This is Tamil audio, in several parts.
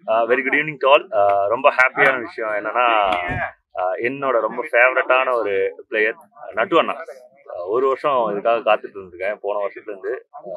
Very good evening to all ரொம்ப ஹாப்பியான விஷயம் என்னன்னா ஆஹ் என்னோட ரொம்ப ஃபேவரட்டான ஒரு பிளேயர் நட்டு அண்ணா ஆஹ் ஒரு வருஷம் இதுக்காக காத்துட்டு இருந்திருக்கேன் போன வருஷத்துல இருந்து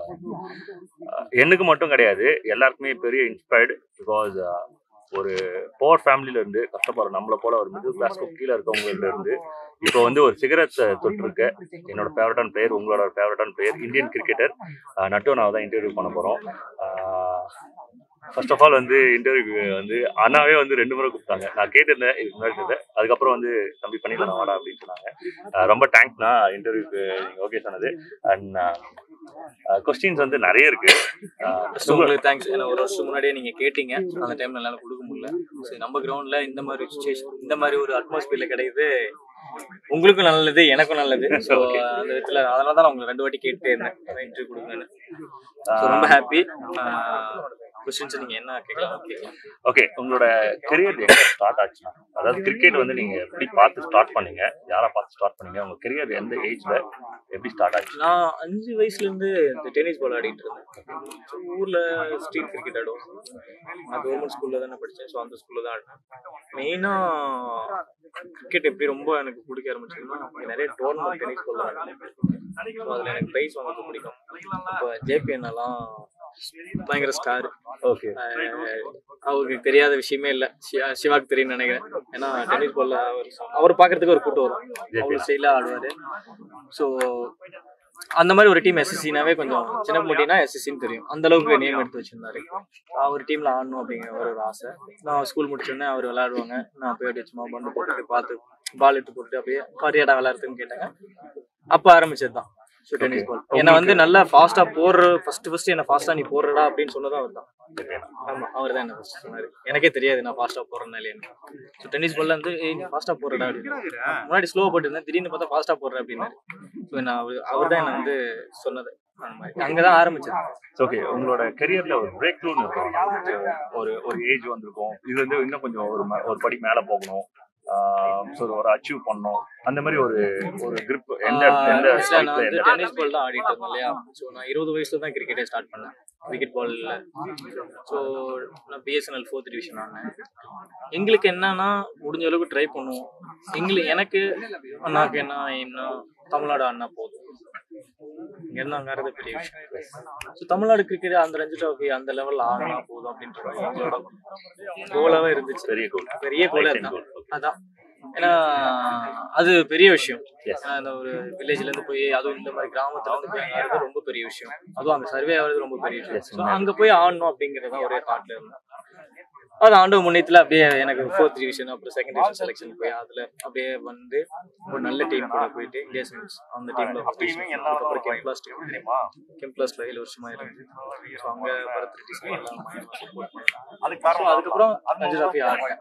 ஆஹ் எனக்கு மட்டும் கிடையாது எல்லாருக்குமே பெரிய இன்ஸ்பயர்டு பிகாஸ் ஒரு போர் ஃபேமிலில இருந்து கஷ்டப்படுற நம்மளை போல ஒரு மிடில் கிளாஸ்க்கு கீழே இருக்கவங்கள்ட்ட இருந்து இப்போ வந்து ஒரு சிகரெட்ஸை தொட்டிருக்க என்னோட ஃபேவரட்டான பிளேயர் உங்களோட ஃபேவரட்டான பிளேயர் இந்தியன் கிரிக்கெட்டர் நட்டு நான் தான் இன்டர்வியூ பண்ண போகிறோம் ஃபர்ஸ்ட் ஆஃப் ஆல் வந்து இன்டர்வியூ வந்து அண்ணாவே வந்து ரெண்டு முறை கூப்பிட்டாங்க நான் கேட்டிருந்தேன் இதுக்கு முன்னாடி இருந்தேன் அதுக்கப்புறம் வந்து தம்பி பண்ணிடலாம் வாடா அப்படின்னு சொன்னாங்க ஆஹ் ரொம்ப தேங்க்ஸ்ண்ணா இன்டர்வியூக்கு நீங்கள் ஓகே சொன்னது அண்ட் கொஸ்டின்ஸ் வந்து நிறைய இருக்கு ஆஹ் ஃபர்ஸ்ட் உங்களுக்கு தேங்க்ஸ் ஏன்னா ஒரு வருஷம் முன்னாடியே நீங்க கேட்டீங்க அந்த டைம்ல என்னால கொடுக்க முடியல சரி நம்ம கிரவுண்ட்ல இந்த மாதிரி சுச்சுவேஷன் இந்த மாதிரி ஒரு அட்மாஸ்பியர்ல கிடைக்குது உங்களுக்கும் நல்லது எனக்கும் நல்லது ஸோ Okay. அந்த விதத்துல அதனால தான் நான் உங்களுக்கு ரெண்டு வாட்டி கேட்டே இருந்தேன் இன்டர்வியூ கொடுங்கன்னு ஸோ ரொம்ப ஹாப்பி கொஸ்டின்ஸ் நீங்க என்ன கேட்கலாம் கேட்கலாம் ஓகே உங்களோட கெரியர் எங்க ஸ்டார்ட் ஆச்சுன்னா அதாவது கிரிக்கெட் வந்து நீங்க எப்படி பார்த்து ஸ்டார்ட் பண்ணீங்க யாரை பார்த்து ஸ்டார்ட் பண்ணீங்க உங்க கெரியர் எந்த ஏஜ்ல எப்படி ஸ்டார்ட் ஆச்சு நான் அஞ்சு வயசுல இருந்து இந்த டென்னிஸ் பால் ஆடிட்டு இருந்தேன் So, ஊர்ல ஸ்ட்ரீட் கிரிக்கெட் ஆடுவோம் நான் கவர்மெண்ட் ஸ்கூல்ல தானே படிச்சேன் ஸோ அந்த ஸ்கூல்ல தான் ஆடினேன் மெயினா கிரிக்கெட் எப்படி ரொம்ப எனக்கு பிடிக்க ஆரம்பிச்சதுன்னா இங்க நிறைய டோர்னமெண்ட் டென்னிஸ் பால் ஆடினேன் ஸோ அதுல எனக்கு ப்ரைஸ் வாங்க பிடிக்கும் இப்போ ஜேபிஎன் எல்லாம் பயங்கர ஸ்டார் ஓகே அவருக்கு தெரியாத விஷயமே இல்லை சிவாக்கு தெரியும்னு நினைக்கிறேன் ஏன்னா டென்னிஸ் பால்ல அவர் அவர் பார்க்கறதுக்கு ஒரு கூட்டம் வரும் அவ்வளோ ஸ்டைலாக ஆடுவார் ஸோ அந்த மாதிரி ஒரு டீம் எஸ்எஸ்சினாவே கொஞ்சம் சின்ன முட்டினா எஸ்எஸ்சின்னு தெரியும் அந்த அளவுக்கு நேம் எடுத்து வச்சிருந்தாரு அவர் டீம்ல ஆடணும் அப்படிங்கிற ஒரு ஒரு ஆசை நான் ஸ்கூல் முடிச்சோடனே அவர் விளையாடுவாங்க நான் போய் அப்படியே சும்மா பந்து போட்டுட்டு பார்த்து பால் எடுத்து போட்டு அப்படியே பாரியாடா விளையாடுறதுன்னு கேட்டாங்க அப்போ ஆரம்பிச்சது தான் ஸோ டென்னிஸ் பால் என்னை வந்து நல்லா ஃபாஸ்டா போடுற ஃபர்ஸ்ட் ஃபர்ஸ்ட் என்ன ஃபாஸ்டா நீ போடுறடா அப்படின்னு சொன்னதும் அவர் தான் ஆமா அவர் தான் என்ன ஃபர்ஸ்ட் சொன்னாரு எனக்கே தெரியாது நான் ஃபாஸ்டா போடுறேன்னா இல்லையான்னு ஸோ டென்னிஸ் பால்ல வந்து ஏய் நீ ஃபாஸ்டா போடுறடா அப்படின்னு முன்னாடி ஸ்லோவா போட்டுருந்தேன் திடீர்னு பார்த்தா ஃபாஸ்டா போடுற அப்படின்னாரு ஸோ நான் அவர் அவர் தான் என்ன வந்து சொன்னது அந்த மாதிரி அங்கதான் ஆரம்பிச்சது ஓகே உங்களோட கெரியர்ல ஒரு பிரேக் த்ரூன்னு இருக்கும் ஒரு ஒரு ஏஜ் வந்திருக்கும் இது வந்து இன்னும் கொஞ்சம் ஒரு ம- ஒரு படி மேல போகணும் ஸோ ஒரு அச்சீவ் பண்ணணும் அந்த மாதிரி ஒரு ஒரு grip எந்த எந்த ஆஹ் actually நான் spike ல வந்து எந்த டென்னிஸ் பால் தான் ஆடிட்டு இருந்தேன் இல்லையா ஸோ நான் இருபது வயசுல தான் கிரிக்கெட்டே ஸ்டார்ட் பண்ணேன் கிரிக்கெட் பால்ல ஸோ நான் பிஎஸ்என்எல் ஃபோர்த் டிவிஷன் ஆனேன் எங்களுக்கு என்னன்னா முடிஞ்ச அளவுக்கு ட்ரை பண்ணுவோம் எங்களுக்கு எனக்கு அண்ணாக்கு என்ன எய்ம்னா தமிழ்நாடு ஆடினா போதும் இங்க இருந்து அங்க ஆடுறது பெரிய விஷயம் ஸோ தமிழ்நாடு கிரிக்கெட் அந்த ரஞ்சி ட்ராஃபி அந்த லெவல்ல ஆடினா போதும் அப்படின்ற மாதிரி எங்களோட கோலாவே இருந்துச்சு பெரிய கோல் பெரிய கோல் அதான் அதான் ஏன்னா அது பெரிய விஷயம் Yes. ஏன்னா அந்த ஒரு வில்லேஜ்ல இருந்து போய் அதுவும் இந்த மாதிரி கிராமத்துல இருந்து போய் ஆடுறது ரொம்ப பெரிய விஷயம் அதுவும் அங்க சர்வே ஆகுறது ரொம்ப பெரிய விஷயம் ஸோ அங்க போய் ஆடணும் அப்படிங்கறத ஒரே தாட்ல இருந்தேன் அது ஆண்டு முன்னேத்துல அப்படியே எனக்கு ஃபோர்த் டிவிஷன் அப்புறம் செகண்ட் டிவிஷன் செலெக்ஷன் போய் அதுல அப்படியே வந்து ஒரு நல்ல டீம் கூட போயிட்டு இந்தியா சிம்ஸ் அந்த டீம்ல அதுக்கப்புறம் கெம்ப்ளாஸ் டீம் கெம்ப்ளாஸ்ல ஏழு வருஷமா இருந்து ஸோ அங்க பரத் ரெட்டி சார் எல்லாம் பயங்கரமா support பண்ணாங்க. So அதுக்கப்புறம் ரஞ்சி டிராஃபி ஆடிட்டேன்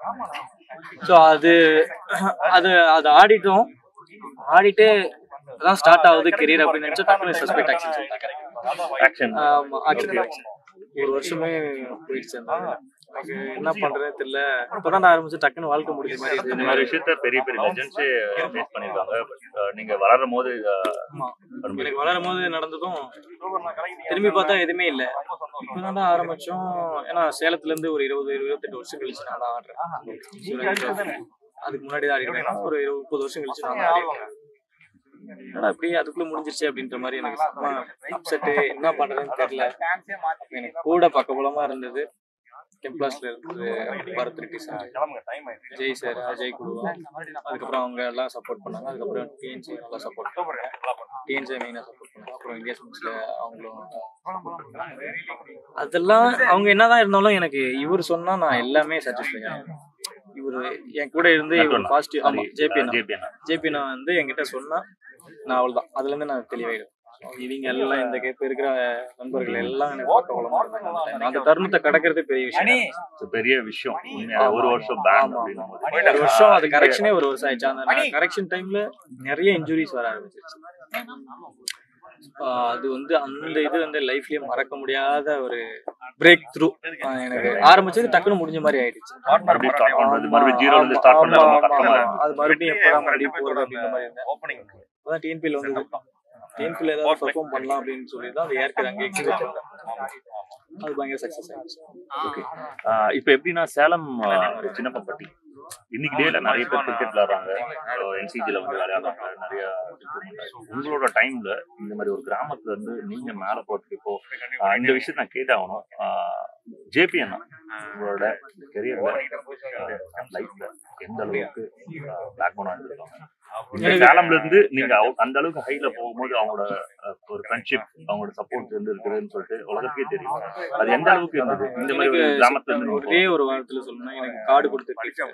ஸோ அது அது அது ஆடிட்டோம் ஆடிட்டு அதான் ஸ்டார்ட் ஆகுது கெரியர் அப்படின்னு நினைச்சா டக்குனு சஸ்பெக்ட் ஆக்ஷன் சொல்லிட்டாங்க ஆக்ஷன் ஆமா ஆக்ஷன் ஆக்ஷன் ஒரு வருஷமே போயிடுச்சு அந்த இதுல. எனக்கு என்ன பண்றதுன்னு தெரியல இப்பதான் நான் ஆரம்பிச்சு டக்குன்னு வாழ்க்கை முடிஞ்ச மாதிரி இந்த இருக்கு மாதிரி விஷயத்த பெரிய பெரிய லெஜண்ட்ஸே ஃபேஸ் பண்ணிருக்காங்க But, uh, நீங்க வளரும் போது uh, ஆமா. எனக்கு வளரும் போது நடந்ததும் திரும்பி பார்த்தா எதுவுமே இல்ல இப்பதான் தான் ஆரம்பிச்சோம் ஏன்னா சேலத்துல இருந்து ஒரு இருபது இருபத்தெட்டு வருஷம் கழிச்சு நான் தான் ஆடுறேன் அதுக்கு முன்னாடி தான் ஆடிருக்கேன் ஒரு இருபது முப்பது வருஷம் கழிச்சு நான் தான் ஆடிருக்கேன் என்னடா இப்படி அதுக்குள்ள முடிஞ்சிருச்சு அப்படின்ற மாதிரி எனக்கு சும்மா அப்செட்டு என்ன பண்றதுன்னு தெரியல எனக்கு கூட பக்கபலமா இருந்தது கெம்ப்ளாஸ்ல இருந்து பரத் ரெட்டி சார் ஜெய் சார் அஜய் குழுவா அதுக்கப்புறம் அவங்க எல்லாம் சப்போர்ட் பண்ணாங்க அதுக்கப்புறம் டிஎன்சி நல்லா சப்போர்ட் டிஎன்சி மெயினாக சப்போர்ட் பண்ணாங்க அப்புறம் இந்தியா ஸ்போர்ட்ஸ்ல அவங்களும் support பண்ணாங்க. அதெல்லாம் அவங்க என்னதான் இருந்தாலும் எனக்கு இவர் சொன்னா நான் எல்லாமே சாட்டிஸ்ஃபை இவர் என் கூட இருந்து இவர் பாசிட்டிவ் ஆமா ஜேபி JP அண்ணா. ஜேபி நான் வந்து என்கிட்ட சொன்னா நான் அவ்வளவுதான் அதுல இருந்து நான் தெளிவாயிடும் இவங்க எல்லாம் இந்த இப்ப இருக்கிற நண்பர்கள் எல்லாம் எனக்கு பக்கபலமா இருந்தாங்க அந்த time. அந்த தருணத்தை கடக்கிறது பெரிய விஷயம் It's a பெரிய விஷயம் உண்மையா ஒரு வருஷம் பேன் அப்படின்னும் போது ஒரு வருஷம் அது கரெக்ஷனே ஒரு வருஷம் ஆயிடுச்சு அந்த கரெக்ஷன் டைம்ல நிறைய இன்ஜுரிஸ் வர ஆரம்பிச்சிருச்சு ஆஹ் அது வந்து அந்த இது வந்து லைஃப்லயே மறக்க முடியாத ஒரு பிரேக் த்ரூ எனக்கு ஆரம்பிச்சது டக்குன்னு முடிஞ்ச மாதிரி ஆயிடுச்சு மறுபடியும் ஸ்டார்ட் பண்றது மறுபடியும் ஆமா, ஜீரோல இருந்து ஸ்டார்ட் ஆமா, பண்றது ரொம்ப ஆமா, கஷ்டமா ஆமா. இருக்கு அது மறுபடியும் எப்படா மறுபடியும் போறது அப்படின்ற மாதிரி இருந்தேன் அதான் டிஎன்பியில் வந்து டீமுக்குள்ள ஏதாவது பெர்ஃபார்ம் பண்ணலாம் அப்படின்னு சொல்லி தான் அந்த ஏற்கனவே அங்கே எக்ஸிபிட் அது பயங்கர சக்ஸஸ் ஆயிடுச்சு ஆஹ் இப்ப எப்படின்னா சேலம் ஆஹ், சின்னப்பம்பட்டி இன்னைக்கு டேல நிறைய பேர் கிரிக்கெட் விளையாடுறாங்க என்சிஜில வந்து விளையாடுறாங்க நிறைய improvement ஆயிருக்கு. உங்களோட டைம்ல இந்த மாதிரி ஒரு கிராமத்துல இருந்து நீங்க மேல போறதுக்கு இப்போ ஆஹ், இந்த விஷயத்த நான் கேட்டாகணும் ஜேபி அண்ணா உங்களோட கெரியர்ல லைஃப்ல எந்த அளவுக்கு பேக் போனா இருந்திருக்காங்க இந்த சேலம்ல இருந்து நீங்க அவ- அந்த அளவுக்கு ஹைல போகும்போது அவங்களோட அஹ், ஒரு ஃப்ரெண்ட்ஷிப் அவங்களோட சப்போர்ட் வந்து இருக்குதுன்னு சொல்லிட்டு உலகத்துக்கே தெரியும் அது எந்த அளவுக்கு இருந்தது இந்த மாதிரி ஒரு கிராமத்துல இருந்து நீங்க ஒரே ஒரு வாரத்துல சொல்லணும்னா எனக்கு கார்டு கொடுத்து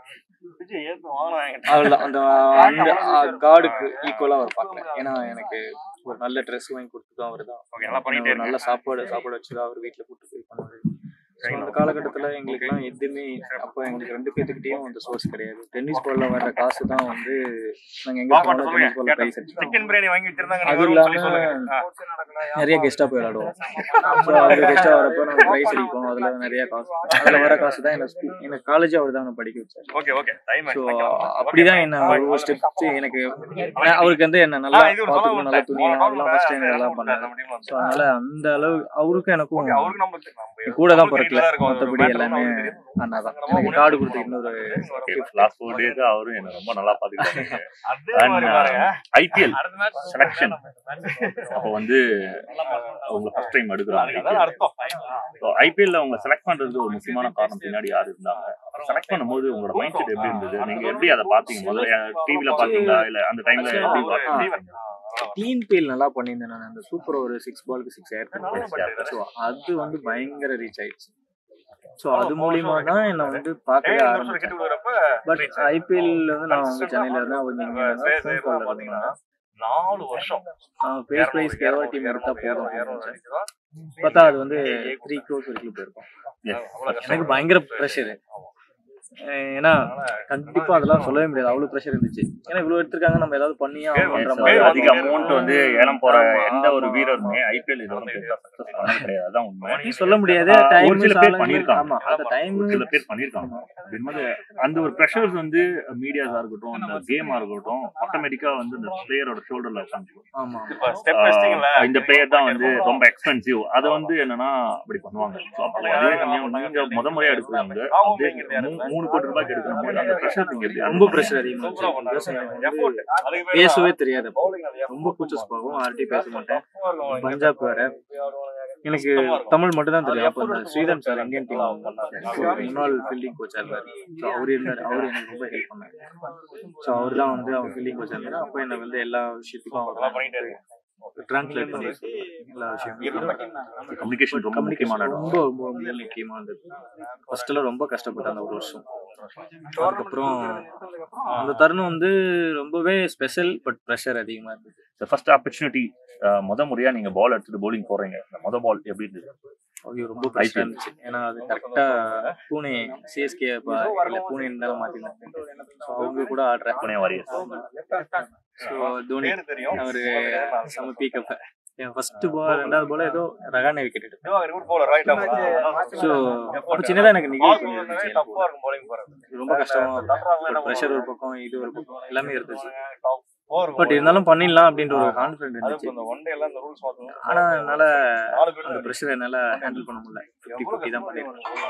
அவ்வளவுதான் அந்த அந்த கார்டுக்கு ஈக்குவலா அவர் பார்க்கல ஏன்னா எனக்கு ஒரு நல்ல ட்ரெஸ் வாங்கி கொடுத்ததும் அவர் தான் ஒரு நல்ல சாப்பாடு சாப்பாடு வச்சு அவர் வீட்டுல கூட்டு போய் பண்ணாரு So, அந்த காலகட்டத்துல எங்களுக்கு எல்லாம் எதுவுமே அப்போ எங்களுக்கு ரெண்டு பேத்துக்கிட்டயும் அந்த சோர்ஸ் கிடையாது டென்னிஸ் பால்ல வர்ற காசு தான் வந்து நாங்க எங்க போனாலும் டென்னிஸ் பால்ல பிரைஸ் அடிச்சோம் சிக்கன் பிரியாணி வாங்கி வச்சிருந்தாங்க அது நீங்க வரும்னு சொல்லி இல்லாம சொல்லுங்க ஆ. நிறைய கெஸ்டா போய் விளையாடுவோம் ஸோ அது கெஸ்டா வரப்போ நம்ம பிரைஸ் அடிப்போம் அதுல நிறைய காசு அதுல வர காசு தான் எனக்கு school- எனக்கு காலேஜ் அவர் தான் என்னை படிக்க வச்சாரு ஓகே ஓகே டைம் ஸோ அப்படிதான் என்ன ஒரு ஸ்டெப் எனக்கு நான் அவருக்கு வந்து என்ன நல்லா பார்த்துக்கணும் நல்லா துணி அதெல்லாம் ஃபர்ஸ்ட் டைம் எல்லாம் பண்ணாரு ஸோ அதனால அந்த அளவு அவருக்கும் எனக்கும் அவருக்கு நம்மளுக்கு நம்ம கூட தான் ஒரு பிறக்கல வீட்டுல இருக்கோம். மற்றபடி ஒரு எல்லாமே match தெரியும். அண்ணா தான் எனக்கு கார்டு கொடுத்து இன்னொரு லாஸ்ட் ஃபோர் டேஸ் அவரும் என்ன ரொம்ப நல்லா பாத்துக்கிட்டாங்க அதே மாதிரி பாருங்க ஐபிஎல் அடுத்த மேட்ச் செலக்ஷன் அப்போ வந்து அவங்க ஃபர்ஸ்ட் டைம் அதுக்கு எடுக்கிறாங்க அர்த்தம் ஐபிஎல்ல அவங்க செலக்ட் பண்றது ஒரு முக்கியமான காரணம் பின்னாடி யார் இருந்தாங்க செலக்ட் பண்ணும்போது உங்களோட மைண்ட் செட் எப்படி இருந்தது நீங்க எப்படி அதை பாத்தீங்க முதல்ல டிவில பாத்தீங்களா இல்ல அந்த டைம்ல எப்படி பாத்தீங்க க்ளீன் பீல் நல்லா பண்ணியிருந்தேன் நான் அந்த சூப்பர் ஒரு சிக்ஸ் பாலுக்கு சிக்ஸ் ஏர் ஸோ அது வந்து பயங்கர ரீச் ஆயிடுச்சு ஸோ அது மூலியமா தான் என்னை வந்து பார்க்கவே கெட்டு ஆரம்பிச்சேன் விடுறப்ப பட் ஐபிஎல் வந்து நான் வந்து சென்னையில இருந்தேன் அவர் நீங்க ஃபோன் கால் பாத்தீங்கன்னா நாலு வருஷம் பேஸ் பிரைஸ் கேரளா டீம் எடுத்தா போதும் அப்படின்னு நினைச்சேன். பார்த்தா அது வந்து த்ரீ க்ரோஸ் வரைக்கும் போயிருக்கும் எனக்கு பயங்கர ப்ரெஷர் ஏன்னா கண்டிப்பா அதெல்லாம் சொல்லவே முடியாது அவ்வளவு ப்ரெஷர் இருந்துச்சு ஏன்னா இவ்வளவு எடுத்திருக்காங்க நம்ம ஏதாவது பண்ணியே ஆகணுன்ற Yes, மாதிரி அதிக அமௌண்ட் வந்து ஏலம் போற எந்த ஒரு வீரருமே ஐபிஎல் இது வரைக்கும் பெருசா சக்சஸ் பண்ணது கிடையாது அதான் உண்மை அப்படி சொல்ல முடியாது ஆஹ் டைம் ஒரு சில பேர் பண்ணியிருக்காங்க. ஆமா அந்த டைம் ஒரு சில பேர் பண்ணிருக்காங்க அப்படின்போது அந்த ஒரு ப்ரெஷர்ஸ் வந்து மீடியாஸா இருக்கட்டும் அந்த கேமா இருக்கட்டும் ஆட்டோமேட்டிக்கா வந்து இந்த பிளேயரோட ஷோல்டர்ல உட்காந்துக்கும் ஆமா ஸ்டெப் பை இந்த பிளேயர் தான் வந்து ரொம்ப எக்ஸ்பென்சிவ் அதை வந்து என்னன்னா அப்படி பண்ணுவாங்க So, அப்போ அதே சமயம் நீங்க முத முறையா எடுக்கிறவங்க அப்படியே மூ- மூணு கோடி ரூபாய்க்கு எடுக்கணும் போது அந்த ப்ரெஷர் நீங்க எப்படி ரொம்ப ப்ரெஷர் அதிகமா இருந்துச்சு. Because எனக்கு வந்து பேசவே தெரியாது அப்போ. ரொம்ப கூச்சஸ் போகும் யார்கிட்டயும் பேச மாட்டேன் பஞ்சாப் வேற எனக்கு தமிழ் மட்டும் தான் தெரியும் அப்போ இந்த ஸ்ரீதன் சார் இந்தியன் டீம் முன்னாள் ஃபீல்டிங் கோச்சா இருந்தாரு ஸோ அவர் இருந்தார் அவர் எனக்கு ரொம்ப ஹெல்ப் பண்ணாரு ஸோ அவர் தான் வந்து அவர் ஃபீல்டிங் கோச்சா இருந்தாரு அப்போ என்ன வந்து எல்லா விஷயத்துக்கும் அவர் டிரான்ஸ்லேட் பண்ணி எல்லா விஷயமும் கம்யூனிகேஷன் ரொம்ப முக்கியமான இடம் ரொம்ப ரொம்ப ரொம்ப முக்கியமானது ஃபர்ஸ்ட் எல்லாம் ரொம்ப கஷ்டப்பட்டேன் அந்த ஒரு வருஷம் அதுக்கப்புறம் அந்த தருணம் வந்து ரொம்பவே ஸ்பெஷல் பட் ப்ரெஷர் அதிகமா இருந்தது ஃபர்ஸ்ட் ஆப்பர்ச்சுனிட்டி முத முறையா நீங்க பால் எடுத்துட்டு bowling போறீங்க அந்த முத பால் எப்படி இருந்தது ஐயோ ரொம்ப ப்ரெஷர் இருந்துச்சு ஏன்னா அது கரெக்டா பூனே சிஎஸ்கே இல்ல பூனே இருந்தாலும் மாத்திருந்தாங்க ஸோ அவங்க கூட ஆடுறேன் புனே வாரியர்ஸ் ஸோ தோனி தெரியும் அவரு செம பீக்கப் என் ஃபர்ஸ்ட் பால் ரெண்டாவது பால் ஏதோ ரகானே விக்கெட் எடுத்தேன் ஸோ அப்போ சின்னதா எனக்கு நிகழ்ச்சி கொஞ்சம் இருந்துச்சு எனக்கு. ரொம்ப கஷ்டமா ப்ரெஷர் ஒரு பக்கம் இது ஒரு பக்கம் எல்லாமே இருந்துச்சு பட் இருந்தாலும் பண்ணிடலாம் அப்படின்ற ஒரு கான்ஃபிடென்ட் இருந்துச்சு ஆனா என்னால அந்த ப்ரெஷர் என்னால ஹேண்டில் பண்ண முடியல ஃபிஃப்டி ஃபிஃப்டி தான் பண்ணிருக்கேன்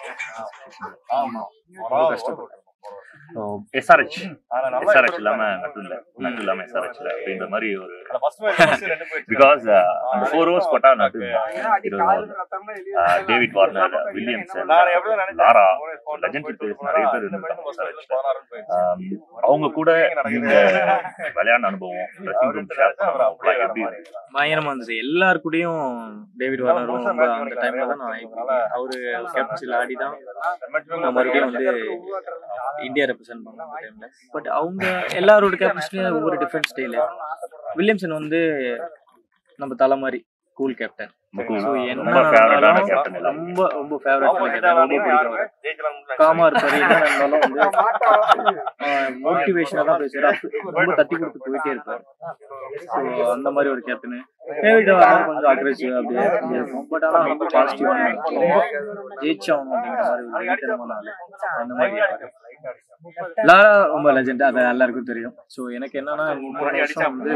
ஆமா ரொம்ப கஷ்டப்பட்டேன் எஸ்ஆர்ஹெச் எஸ்ஆர்ஹெச் இல்லாம நட்டு இல்ல நட்டு இல்லாம எஸ்ஆர்ஹெச் இல்ல அப்படின்ற மாதிரி ஒரு பிகாஸ் அந்த ஃபோர் ஓவர்ஸ் பட்டா நட்டு இருபது over. David Warner Williams Lara legend players நிறைய பேர் இருந்திருக்காங்க SRH ல. ஆம், அவங்க கூட நீங்க விளையாடின அனுபவம் ட்ரெஸ்ஸிங் ரூம் ஷேர் பண்ணலாம் எப்படி இருந்துச்சு? பயங்கரமா இருந்துச்சு எல்லார் கூடயும் டேவிட் வார்னரும் ரொம்ப அந்த டைம்ல தான் நான் அவரு கேப்டன்சில் ஆடி தான் நான் மறுபடியும் வந்து இந்தியா ரெப்ரசென்ட் பண்ண அந்த டைம்ல பட் அவங்க எல்லாரோட கேப்டன்ஸ்லயும் ஒவ்வொரு டிஃப்ரெண்ட் ஸ்டைலு வில்லியம்சன் வந்து நம்ம தலை மாதிரி கூல் கேப்டன் ரொம்ப ஸோ cool. என்ன ரொம்ப ஃபேவரட்டான நடந்தாலும் கேப்டன் எல்லாம் ரொம்ப ரொம்ப ஃபேவரட் கேப்டன் ரொம்ப பிடிக்கும் அவரை. காமா இருப்பாரு என்ன நடந்தாலும் வந்து மோட்டிவேஷனா தான் பேசுறாரு ரொம்ப தட்டி கொடுத்து போயிட்டே இருப்பாரு ஸோ அந்த மாதிரி ஒரு கேப்டன் டேவிட் கொஞ்சம் அக்ரெசிவ் அப்படியே அப்படியே இருக்கும் பட் ஆனால் ரொம்ப பாசிட்டிவ் ரொம்ப ஜெயிச்சாகணும் அப்படிங்கிற மாதிரி ஒரு வெறித்தனமான ஆளு. அந்த மாதிரி இருப்பாரு. லாரா ரொம்ப லெஜெண்ட் அது எல்லாருக்கும் தெரியும் ஸோ எனக்கு என்னன்னா போன வருஷம் வந்து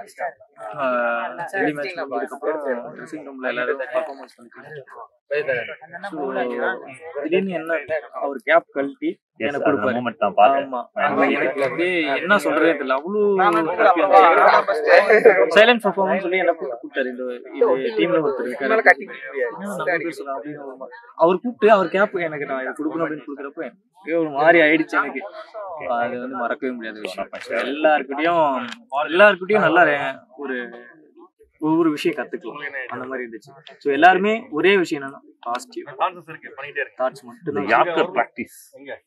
ரெடி மேட்ச் முடிஞ்சதுக்கப்புறம் ட்ரெஸ்ஸிங் ரூம்ல எல்லாரும் பர்ஃபார்மன்ஸ் பண்ணிட்டு ஸோ திடீர்னு என்ன அவர் கேப் கழட்டி எனக்கு கொடுப்பாரு மூமெண்ட் நான் பார்த்தேன் ஆமா அது எனக்கு அப்படியே என்ன சொல்றதே தெரியல அவ்வளவு சைலண்ட் பர்ஃபார்மன்ஸ் சொல்லி என்ன கூப்பிட்டாரு இந்த இது டீம்ல ஒருத்தர் இருக்காரு என்ன நம்ம பேர் சொல்லலாம் அப்படின்னு ஒரு மா- அவர் கூப்பிட்டு அவர் கேப் எனக்கு நான் இதை கொடுக்கணும் அப்படின்னு கொடுக்குறப்ப எனக்கு ஒரு மாதிரி ஆயிடுச்சு எனக்கு அது வந்து மறக்கவே முடியாத விஷயம் எல்லாருக்கிட்டையும் எல்லாருக்கிட்டையும் நல்லா ரெ- ஒரு ஒவ்வொரு விஷயம் கத்துக்கலாம் அந்த மாதிரி இருந்துச்சு ஸோ எல்லாருமே ஒரே விஷயம் என்னன்னா பாசிட்டிவ் Chances இருக்கு பண்ணிட்டே இருக்கு தாட்ஸ் இந்த மட்டும் யாக்கர் ப்ராக்டிஸ்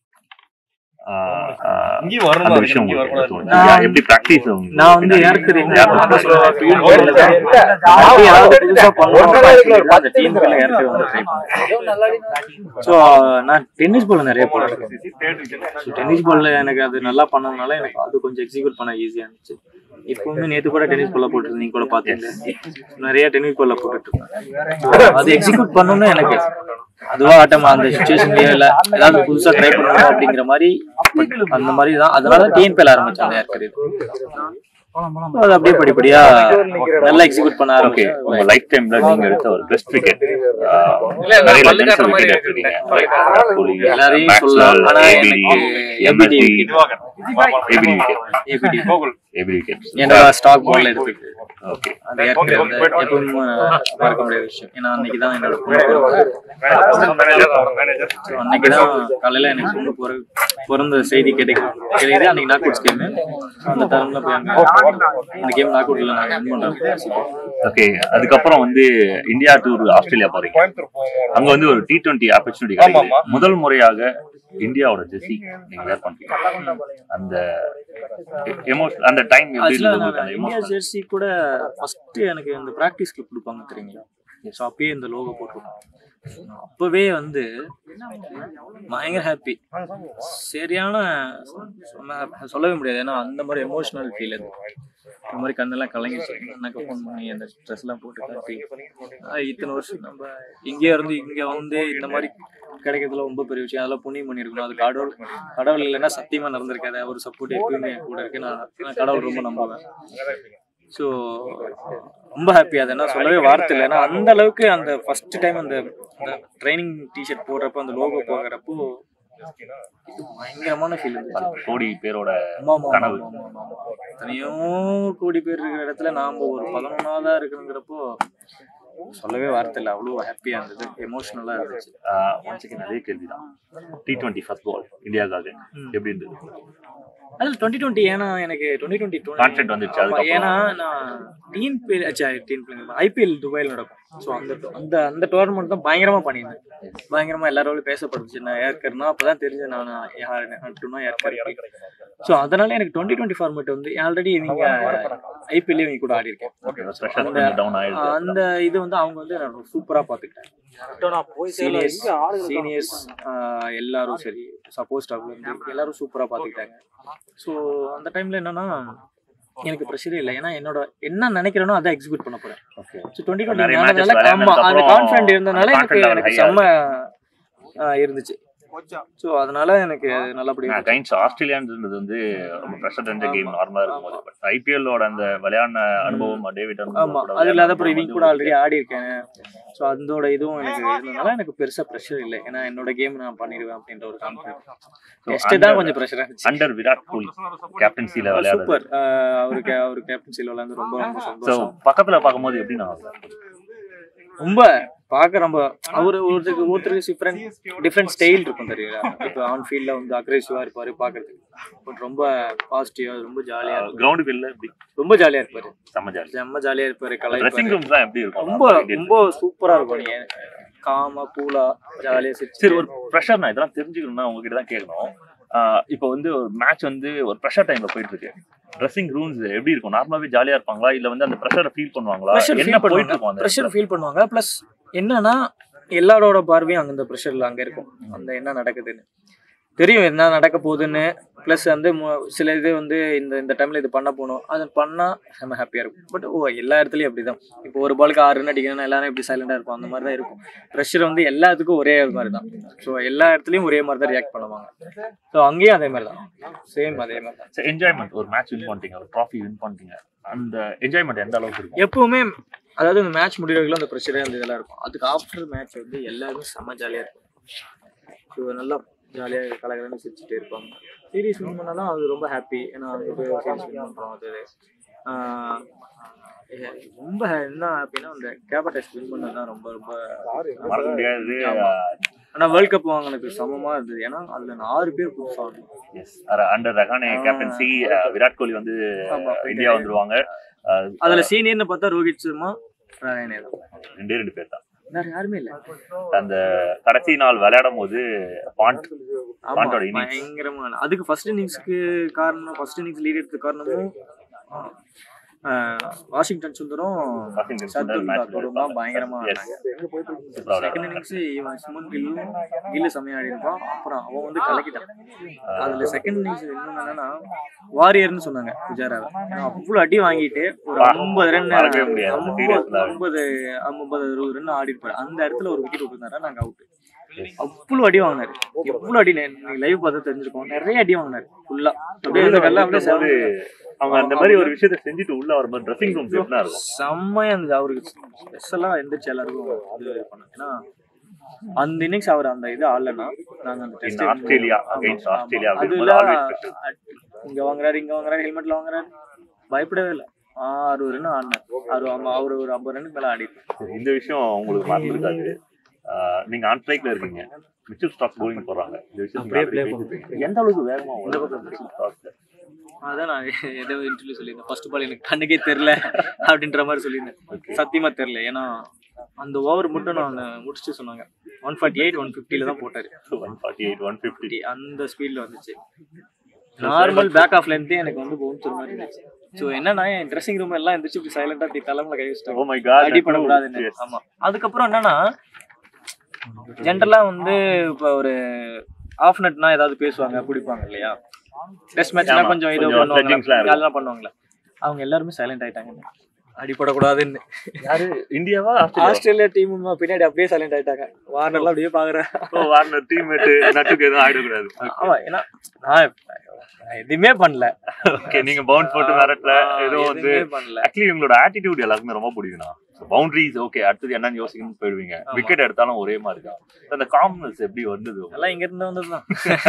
இங்கேயும் வரணும் அந்த இருக்கு, விஷயம் இங்கேயும் உங்களுக்கு வரணும் தோணுது. நான் எப்படி ப்ராக்டிஸ் நான் வந்து ஏற்கனவே அதான் சொல்லுவேன், field goal ல தான் அப்படி யாராவது புதுசா பண்ணணும் அப்படின்னு அந்த டீமுக்குள்ள ஏற்கனவே வந்து ட்ரை பண்ணேன் ஸோ நான் டென்னிஸ் பால் நிறைய போடுறேன் டென்னிஸ் பால்ல எனக்கு அது நல்லா பண்ணதுனால எனக்கு அது கொஞ்சம் எக்ஸிக்யூட் பண்ண ஈஸியா இருந்துச்சு இப்பவுமே நேத்து கூட டென்னிஸ் பால்ல போட்டு நீங்க கூட பாத்தீங்க நிறைய டென்னிஸ் பால்ல போட்டுட்டு இருக்கேன் அது எக்ஸிக்யூட் பண்ணணும்னு எனக்கு அதுவா ஆட்டம் அந்த சுச்சுவேஷன்லயே இல்ல ஏதாவது புதுசா ட்ரை பண்ணணும் அப்படிங்கிற மாதிரி அந்த மாதிரி தான் அதனால டிஎன்பிஎல் ஆரம்பிச்சாங்க ஏற்கனவே அது அப்படியே படிப்படியா நல்லா எக்ஸிக்யூட் பண்ண ஓகே ஆரம்பிச்சேன் உங்க லைஃப் டைம்ல நீங்க எடுத்த ஒரு பெஸ்ட் விக்கெட் இல்ல, நிறைய பல்லு legends காட்டுற மாதிரி wicket எடுத்திருக்கீங்க விராட் கோலி எல்லாரையும் Maxwell, சொல்லலாம். ஆனா ABD, எனக்கு ABD MSD, ABD wicket ABD ABD wicket என்னோட ஸ்டாக் பால்ல எடுத்துருக்கு ஓகே அது ஏற்கனவே வந்து எப்பவுமே மறக்க முடியாத விஷயம் ஏன்னா அன்னைக்கு தான் என்னோட பொண்ணு பிறந்தது. So, அன்னைக்கு தான் காலையில எனக்கு பொண்ணு பிற பிறந்த செய்தி கிடைக்கும் கிடையாது அன்னைக்கு நாக் அவுட்ஸ் கேம் அந்த தருணம்ல போய் அங்க அந்த கேம் நாக் அவுட்ல நாங்க வின் பண்றோம் ஓகே அதுக்கப்புறம் வந்து இந்தியா டூர் ஆஸ்திரேலியா போறீங்க அங்க வந்து ஒரு டி டுவெண்ட்டி ஆப்பர்ச்சுனிட்டி ஆமா, ஆமா. கிடைக்குது முதல் முறையாக இந்தியாவோட ஜெர்சி நீங்க வேர் பண்றீங்க அந்த எமோஷன் அந்த டைம் எப்படி ஆக்சுவலா இருந்தது உங்களுக்கு நான் அந்த இந்தியா எமோஷன் ஜெர்சி கூட ஃபர்ஸ்ட் எனக்கு இந்த ப்ராக்டிஸ்க்கு கொடுப்பாங்க தெரியுங்களா ஸோ அப்பயே இந்த லோகோ போட்டுருக்கோம் அப்பவே வந்து பயங்கர ஹாப்பி சரியான சொன்ன- சொல்லவே முடியாது ஏன்னா அந்த மாதிரி எமோஷனல் ஃபீல் அது இந்த மாதிரி கண்ணெல்லாம் கலங்கிச்சு அண்ணாக்கு ஃபோன் பண்ணி அந்த ட்ரெஸ் எல்லாம் போட்டு காட்டி ஆஹ் இத்தனை வருஷம் நம்ம இங்கே இருந்து இங்க வந்து இந்த மாதிரி கிடைக்கிறதுல ரொம்ப பெரிய விஷயம் அதெல்லாம் புண்ணியம் பண்ணியிருக்கணும் அது கடவுள் கடவுள் இல்லைன்னா சத்தியமா நடந்திருக்காது ஒரு சப்போர்ட் எப்பயுமே என் கூட இருக்கு நான் நான் கடவுள் ரொம்ப நம்புவேன் ஸோ ரொம்ப ஹாப்பி அது என்ன சொல்லவே வார்த்தை இல்லை ஏன்னா அந்த அளவுக்கு அந்த ஃபர்ஸ்ட் டைம் அந்த ட்ரைனிங் டிஷர்ட் போடுறப்போ அந்த லோகோ போகிறப்போ பயங்கரமான ஃபீல் இருந்துச்சு கோடி பேரோட ஆமா, ஆமா, கனவு. ஆமா, ஆமா, ஆமா, ஆமா. எத்தனையோ கோடி பேர் இருக்கிற இடத்துல நாம ஒரு பதினொன்னாவதா இருக்குங்கிறப்போ சொல்லவே வார்த்தை இல்லை அவ்வளோ ஹாப்பியா இருந்தது எமோஷனலா இருந்துச்சு ஒன்ஸ் செகண்ட் அதே கேள்விதான் டி டுவெண்ட்டி ஃபர்ஸ்ட் பால் இந்தியாவுக்காக எப்படி இருந்தது அதில் டுவெண்ட்டி டுவெண்ட்டி ஏன்னா எனக்கு டுவெண்ட்டி டுவெண்ட்டி Confident வந்துருச்சு அதுக்கப்புறம். ஏன்னா நான் டீன் பிளே டீன் பிளே ஐபிஎல் துபாயில் நடக்கும் ஸோ அந்த அந்த அந்த டோர்னமெண்ட் தான் பயங்கரமா பண்ணியிருந்தேன் பயங்கரமா எல்லாரோட பேசப்படுச்சு நான் ஏற்கர்னா அப்பதான் தெரிஞ்சு நான் யார் நட்டுனா ஏற்கர் ஸோ அதனால எனக்கு டுவெண்ட்டி டுவெண்ட்டி ஃபார்மேட் வந்து ஆல்ரெடி நீங்க ஐபிஎல்லே இவங்க கூட ஆடி இருக்கேன் ப்ரெஷர் கொஞ்சம் டவுன் ஆயிடுது அந்த இது வந்து அவங்க வந்து நான் சூப்பரா பாத்துக்கிட்டேன் சீனியர்ஸ் சீனியர்ஸ் எல்லாரும் சரி சப்போஸ் ஸ்டாஃப்ல இருந்து எல்லாரும் சூப்பரா பாத்துக்கிட்டாங்க ஸோ அந்த டைம்ல என்னன்னா எனக்கு ப்ரெஷரே இல்லை ஏன்னா என்னோட என்ன நினைக்கிறேனோ அதை எக்ஸிக்யூட் பண்ண போறேன் ஓகே ஸோ டுவெண்ட்டி நிறைய டுவெண்ட்டி matches ஆனதுனால ஆமா அந்த விளையாடுனதுக்கு கான்ஃபிடென்ட் இருந்தனால எனக்கு confident எனக்கு high செம்ம ஆ, இருந்துச்சு ஸோ அதனால எனக்கு நல்லபடியா கைண்ட்ஸ் ஆஸ்திரேலியான்றது வந்து ரொம்ப ப்ரெஷர் தெரிஞ்ச கேம் நார்மலா இருக்கும்போது பட் ஐபிஎல்லோட அந்த விளையாடின அனுபவம் டேவிட் ஆமா அது இல்லாத அப்புறம் இவங்க கூட ஆல்ரெடி ஆடி இருக்கேன் ஸோ அதோட இதுவும் எனக்கு இருந்ததுனால எனக்கு பெருசா ப்ரெஷர் இல்லை ஏன்னா என்னோட கேம் நான் பண்ணிடுவேன் அப்படின்ற ஒரு கான்ஃபிடன்ஸ் டெஸ்ட் தான் கொஞ்சம் ப்ரெஷரா இருந்துச்சு அண்டர் விராட் கோலி கேப்டன்சில விளையாடுறது சூப்பர் அவருக்கு அவர் கேப்டன்சில விளையாண்டு ரொம்ப ரொம்ப ஸோ சந்தோஷம் பக்கத்துல பார்க்கும்போது எப்படி நான் ரொம்ப பார்க்க ரொம்ப அவர் ஒருத்தருக்கு ஒருத்தருக்கு டிஃப்ரெண்ட் டிஃப்ரெண்ட் ஸ்டைல் இருக்கும் தெரியுங்களா இப்போ ஆன் ஃபீல்ட்ல வந்து அக்ரெசிவா இருப்பாரு பாக்குறதுக்கு பட் ரொம்ப பாசிட்டிவா ரொம்ப ஜாலியா இருக்கும் கிரவுண்ட் ஃபீல்ட்ல எப்படி ரொம்ப ஜாலியா இருப்பாரு செம்ம ஜாலி செம்ம ஜாலியா இருப்பாரு ட்ரெஸ்ஸிங் கலாய்ப்பாரு ரூம்ஸ் தான் எப்படி இருக்கும் ரொம்ப ரொம்ப சூப்பரா இருக்கும் நீங்க காமா கூலா ஜாலியா சிரிச்சு சரி ஒரு ப்ரெஷர் நான் இதெல்லாம் தெரிஞ்சுக்கணும்னா உங்ககிட்ட தான் கேட்கணும் ஆஹ் இப்போ வந்து ஒரு மேட்ச் வந்து ஒரு ப்ரெஷர் டைம்ல போயிட்டு இருக்கு ட்ரெஸ்ஸிங் ரூம்ஸ் எப்படி இருக்கும் நார்மலாவே ஜாலியா இருப்பாங்களா இல்ல வந்து அந்த ப்ரெஷரை ஃபீல் பண்ணுவாங்களா ப்ரெஷர் என்ன ஃபீல் போயிட்டு பண்ணுவாங்க இருக்கும் அந்த ப்ரெஷர் ஃபீல் பண்ணுவாங்க ப்ளஸ் என்னன்னா எல்லாரோட பார்வையும் அங்க அந்த ப்ரெஷர்ல அங்க இருக்கும் அந்த என்ன நடக்குதுன்னு தெரியும் என்ன நடக்க போகுதுன்னு ப்ளஸ் வந்து மு- சில இது வந்து இந்த இந்த டைமில் இது பண்ண போகணும் அது பண்ணால் நம்ம ஹாப்பியாக இருக்கும் பட் ஓ எல்லா இடத்துலையும் அப்படி தான் இப்போ ஒரு பாலுக்கு ஆறு ரன் அடிக்கணும்னா எல்லாரும் எப்படி சைலண்டாக இருப்போம் அந்த மாதிரி தான் இருக்கும் ப்ரெஷர் வந்து எல்லாத்துக்கும் ஒரே மாதிரி தான் ஸோ எல்லா இடத்துலையும் ஒரே மாதிரி தான் ரியாக்ட் பண்ணுவாங்க ஸோ அங்கேயும் அதே மாதிரி தான் சேம் அதே மாதிரி தான் சரி என்ஜாய்மெண்ட் ஒரு மேட்ச் வின் பண்ணிட்டீங்க ஒரு ட்ராஃபி வின் பண்ணிட்டீங்க அந்த என்ஜாய்மெண்ட் எந்த அளவுக்கு இருக்கும் எப்பவுமே அதாவது இந்த மேட்ச் முடிகிறவங்களும் அந்த ப்ரெஷரே அந்த இதெல்லாம் இருக்கும் அதுக்கு ஆஃப்டர் மேட்ச் வந்து எல்லாருமே செம்ம ஜாலியாக இருக்கும் ஸோ நல்லா ஜாலியாக கலகலன்னு சிரிச்சுட்டு இருப்பாங்க சீரீஸ் வின் பண்ணாலும் அது ரொம்ப ஹாப்பி ஏன்னா அங்கே போய் சீரீஸ் வின் பண்ணுறோம் அது ஆஹ் ஏ- ரொம்ப என்ன ஹாப்பினா அந்த கேபா டெஸ்ட் வின் பண்ணது தான் ரொம்ப ரொம்ப மறக்க முடியாது ஆனால் வேர்ல்ட் கப் வாங்கினது சமமாக இருந்தது ஏன்னா அதில் ஆறு பேர் புதுசாக yes under Rahane captaincy Virat Kohli வந்து ஆமா. இந்தியா வந்துருவாங்க அஹ், அதில் சீனியர்னு பார்த்தா ரோஹித் சர்மா ராயனே தான் ரெண்டே ரெண்டு பேர் தான் வேற யாருமே இல்லை அந்த கடைசி நாள் விளையாடும் போது பாண்ட் ஆமா, பாண்டோட innings. பயங்கரமான அதுக்கு ஃபர்ஸ்ட் இன்னிங்ஸ்க்கு காரணம் ஃபர்ஸ்ட் இன்னிங்ஸ் லீட் எடுத்த காரணமும் ஆஹ், Washington Sundaram Washington Sundar Shardul match தாக்கூரும் தான் பயங்கரமா Yes. சூப்பரா செகண்ட் இன்னிங்ஸ் இவன் சுமன் கில்லும் கில்லு செம்மையா ஆடி இருப்பான் அப்புறம் அவன் வந்து கலக்கிட்டான் அதுல செகண்ட் இன்னிங்ஸ் இன்னொன்னு என்னன்னா வாரியர்னு சொன்னாங்க குஜாராவை ஏன்னா அவ்வளவு அடி வாங்கிட்டு ஒரு வா. ஐம்பது ரன் மறக்கவே முடியாது. அந்த serious ஐம்பது தான். ஐம்பது ஐம்பது அறுபது ரன் ஆடி இருப்பாரு அந்த இடத்துல ஒரு விக்கெட் விட்டுருந்தாரா நாங்க அவுட் அவ்வளவு அடி வாங்கினாரு எவ்வளவு அடி லைவ் பார்த்து தெரிஞ்சிருக்கோம் நிறைய அடி வாங்கினாரு ஃபுல்லா அப்படியே இந்த கல்ல அப்படியே போது அவங்க அந்த மாதிரி ஒரு விஷயத்த செஞ்சுட்டு உள்ள வரும்போது ட்ரெஸ்ஸிங் ரூம் எப்படி இருக்கும் செம்மையா இருந்தது அவருக்கு ஸ்பெஷலா எந்திரிச்சு எல்லாருக்கும் இது பண்ணாங்க ஏன்னா அந்த இன்னிங்ஸ் அவர் அந்த இது ஆடலன்னா நாங்க அந்த In test Australia, ஆமா, against ஆமா. Australia அதுல அப்படிங்கும்போது always special. இங்க வாங்குறாரு இங்க வாங்குறாரு ஹெல்மெட்ல வாங்குறாரு பயப்படவே இல்லை ஆறு ரன் ஆடினார் அவர் ஆமா அவர் ஒரு ஐம்பது ரன்னுக்கு மேல ஆடி சரி, இந்த விஷயம் உங்களுக்கு மறந்துருக்காது ஆஹ் நீங்க ஆன் ஸ்ட்ரைக்ல இருக்கீங்க மிச்சல் ஸ்டாக் bowling போடுறாங்க இந்த விஷயம் அப்படியே play பேசிட்டு எந்த அளவுக்கு வேகமா இந்த பக்கம் மிச்சல் ஸ்டாக் அதான் நான் ஏதோ இன்டர்வியூ சொல்லியிருந்தேன் ஃபர்ஸ்ட் பால் எனக்கு கண்ணுக்கே தெரில அப்படின்ற மாதிரி சொல்லியிருந்தேன் சத்தியமா தெரில ஏன்னா அந்த ஓவர் மட்டும் நான் முடிச்சுட்டு சொன்னாங்க ஒன் ஃபார்ட்டி எயிட் ஒன் ஃபிஃப்டியில் தான் போட்டாரு one forty eight one fifty அந்த ஸ்பீடில் வந்துச்சு நார்மல் பேக் ஆஃப் லென்த்தே எனக்கு வந்து பவுன்சர் மாதிரி இருந்துச்சு ஸோ என்னன்னா என் ட்ரெஸ்ஸிங் ரூம் எல்லாம் எந்திரிச்சு இப்படி சைலண்டாக இப்படி தலைமையில கை வச்சுட்டாங்க ஓ மை காட் அடி பண்ணக்கூடாதுன்னு ஆமா அதுக்கப்புறம் என்னன்னா ஜென்ரலா வந்து இப்போ ஒரு ஆஃப் நட்னா ஏதாவது பேசுவாங்க பிடிப்பாங்க இல்லையா டெஸ்ட் மேட்ச்னா ஆமா, கொஞ்சம் இது கொஞ்சம் sledgings எல்லாம் பண்ணுவாங்க இருக்கும். அதெல்லாம் பண்ணுவாங்கல்ல அவங்க எல்லாருமே சைலண்ட் ஆயிட்டாங்க அடிப்படக்கூடாதுன்னு யாரு இந்தியாவா ஆஸ்திரேலியா ஆஸ்திரேலியா டீம் பின்னாடி அப்படியே சைலண்ட் ஆயிட்டாங்க வார்னர்லாம் அப்படியே பாக்குறேன் ஓ வார்னர் டீம்மேட் நட்டுக்கு எதுவும் ஆயிடக்கூடாது ஆமா ஏன்னா நான் நான் எதுவுமே பண்ணல ஓகே நீங்க பவுன்ஸ் போட்டு மிரட்டல ஏதோ வந்து எதுவுமே பண்ணல ஆக்சுவலி உங்களோட ஆட்டிடியூட் எல்லாருக்குமே ரொம்ப பிடிக்கும்ண்ணா பவுண்டரிஸ் ஓகே அடுத்தது என்னன்னு யோசிக்கணும்னு போயிடுவீங்க ஆமா. விக்கெட் எடுத்தாலும் ஒரே மாதிரி தான் அந்த காம்னஸ் எப்படி வந்தது உங்களுக்கு? எல்லாம் இங்க இருந்து வந்ததுதான்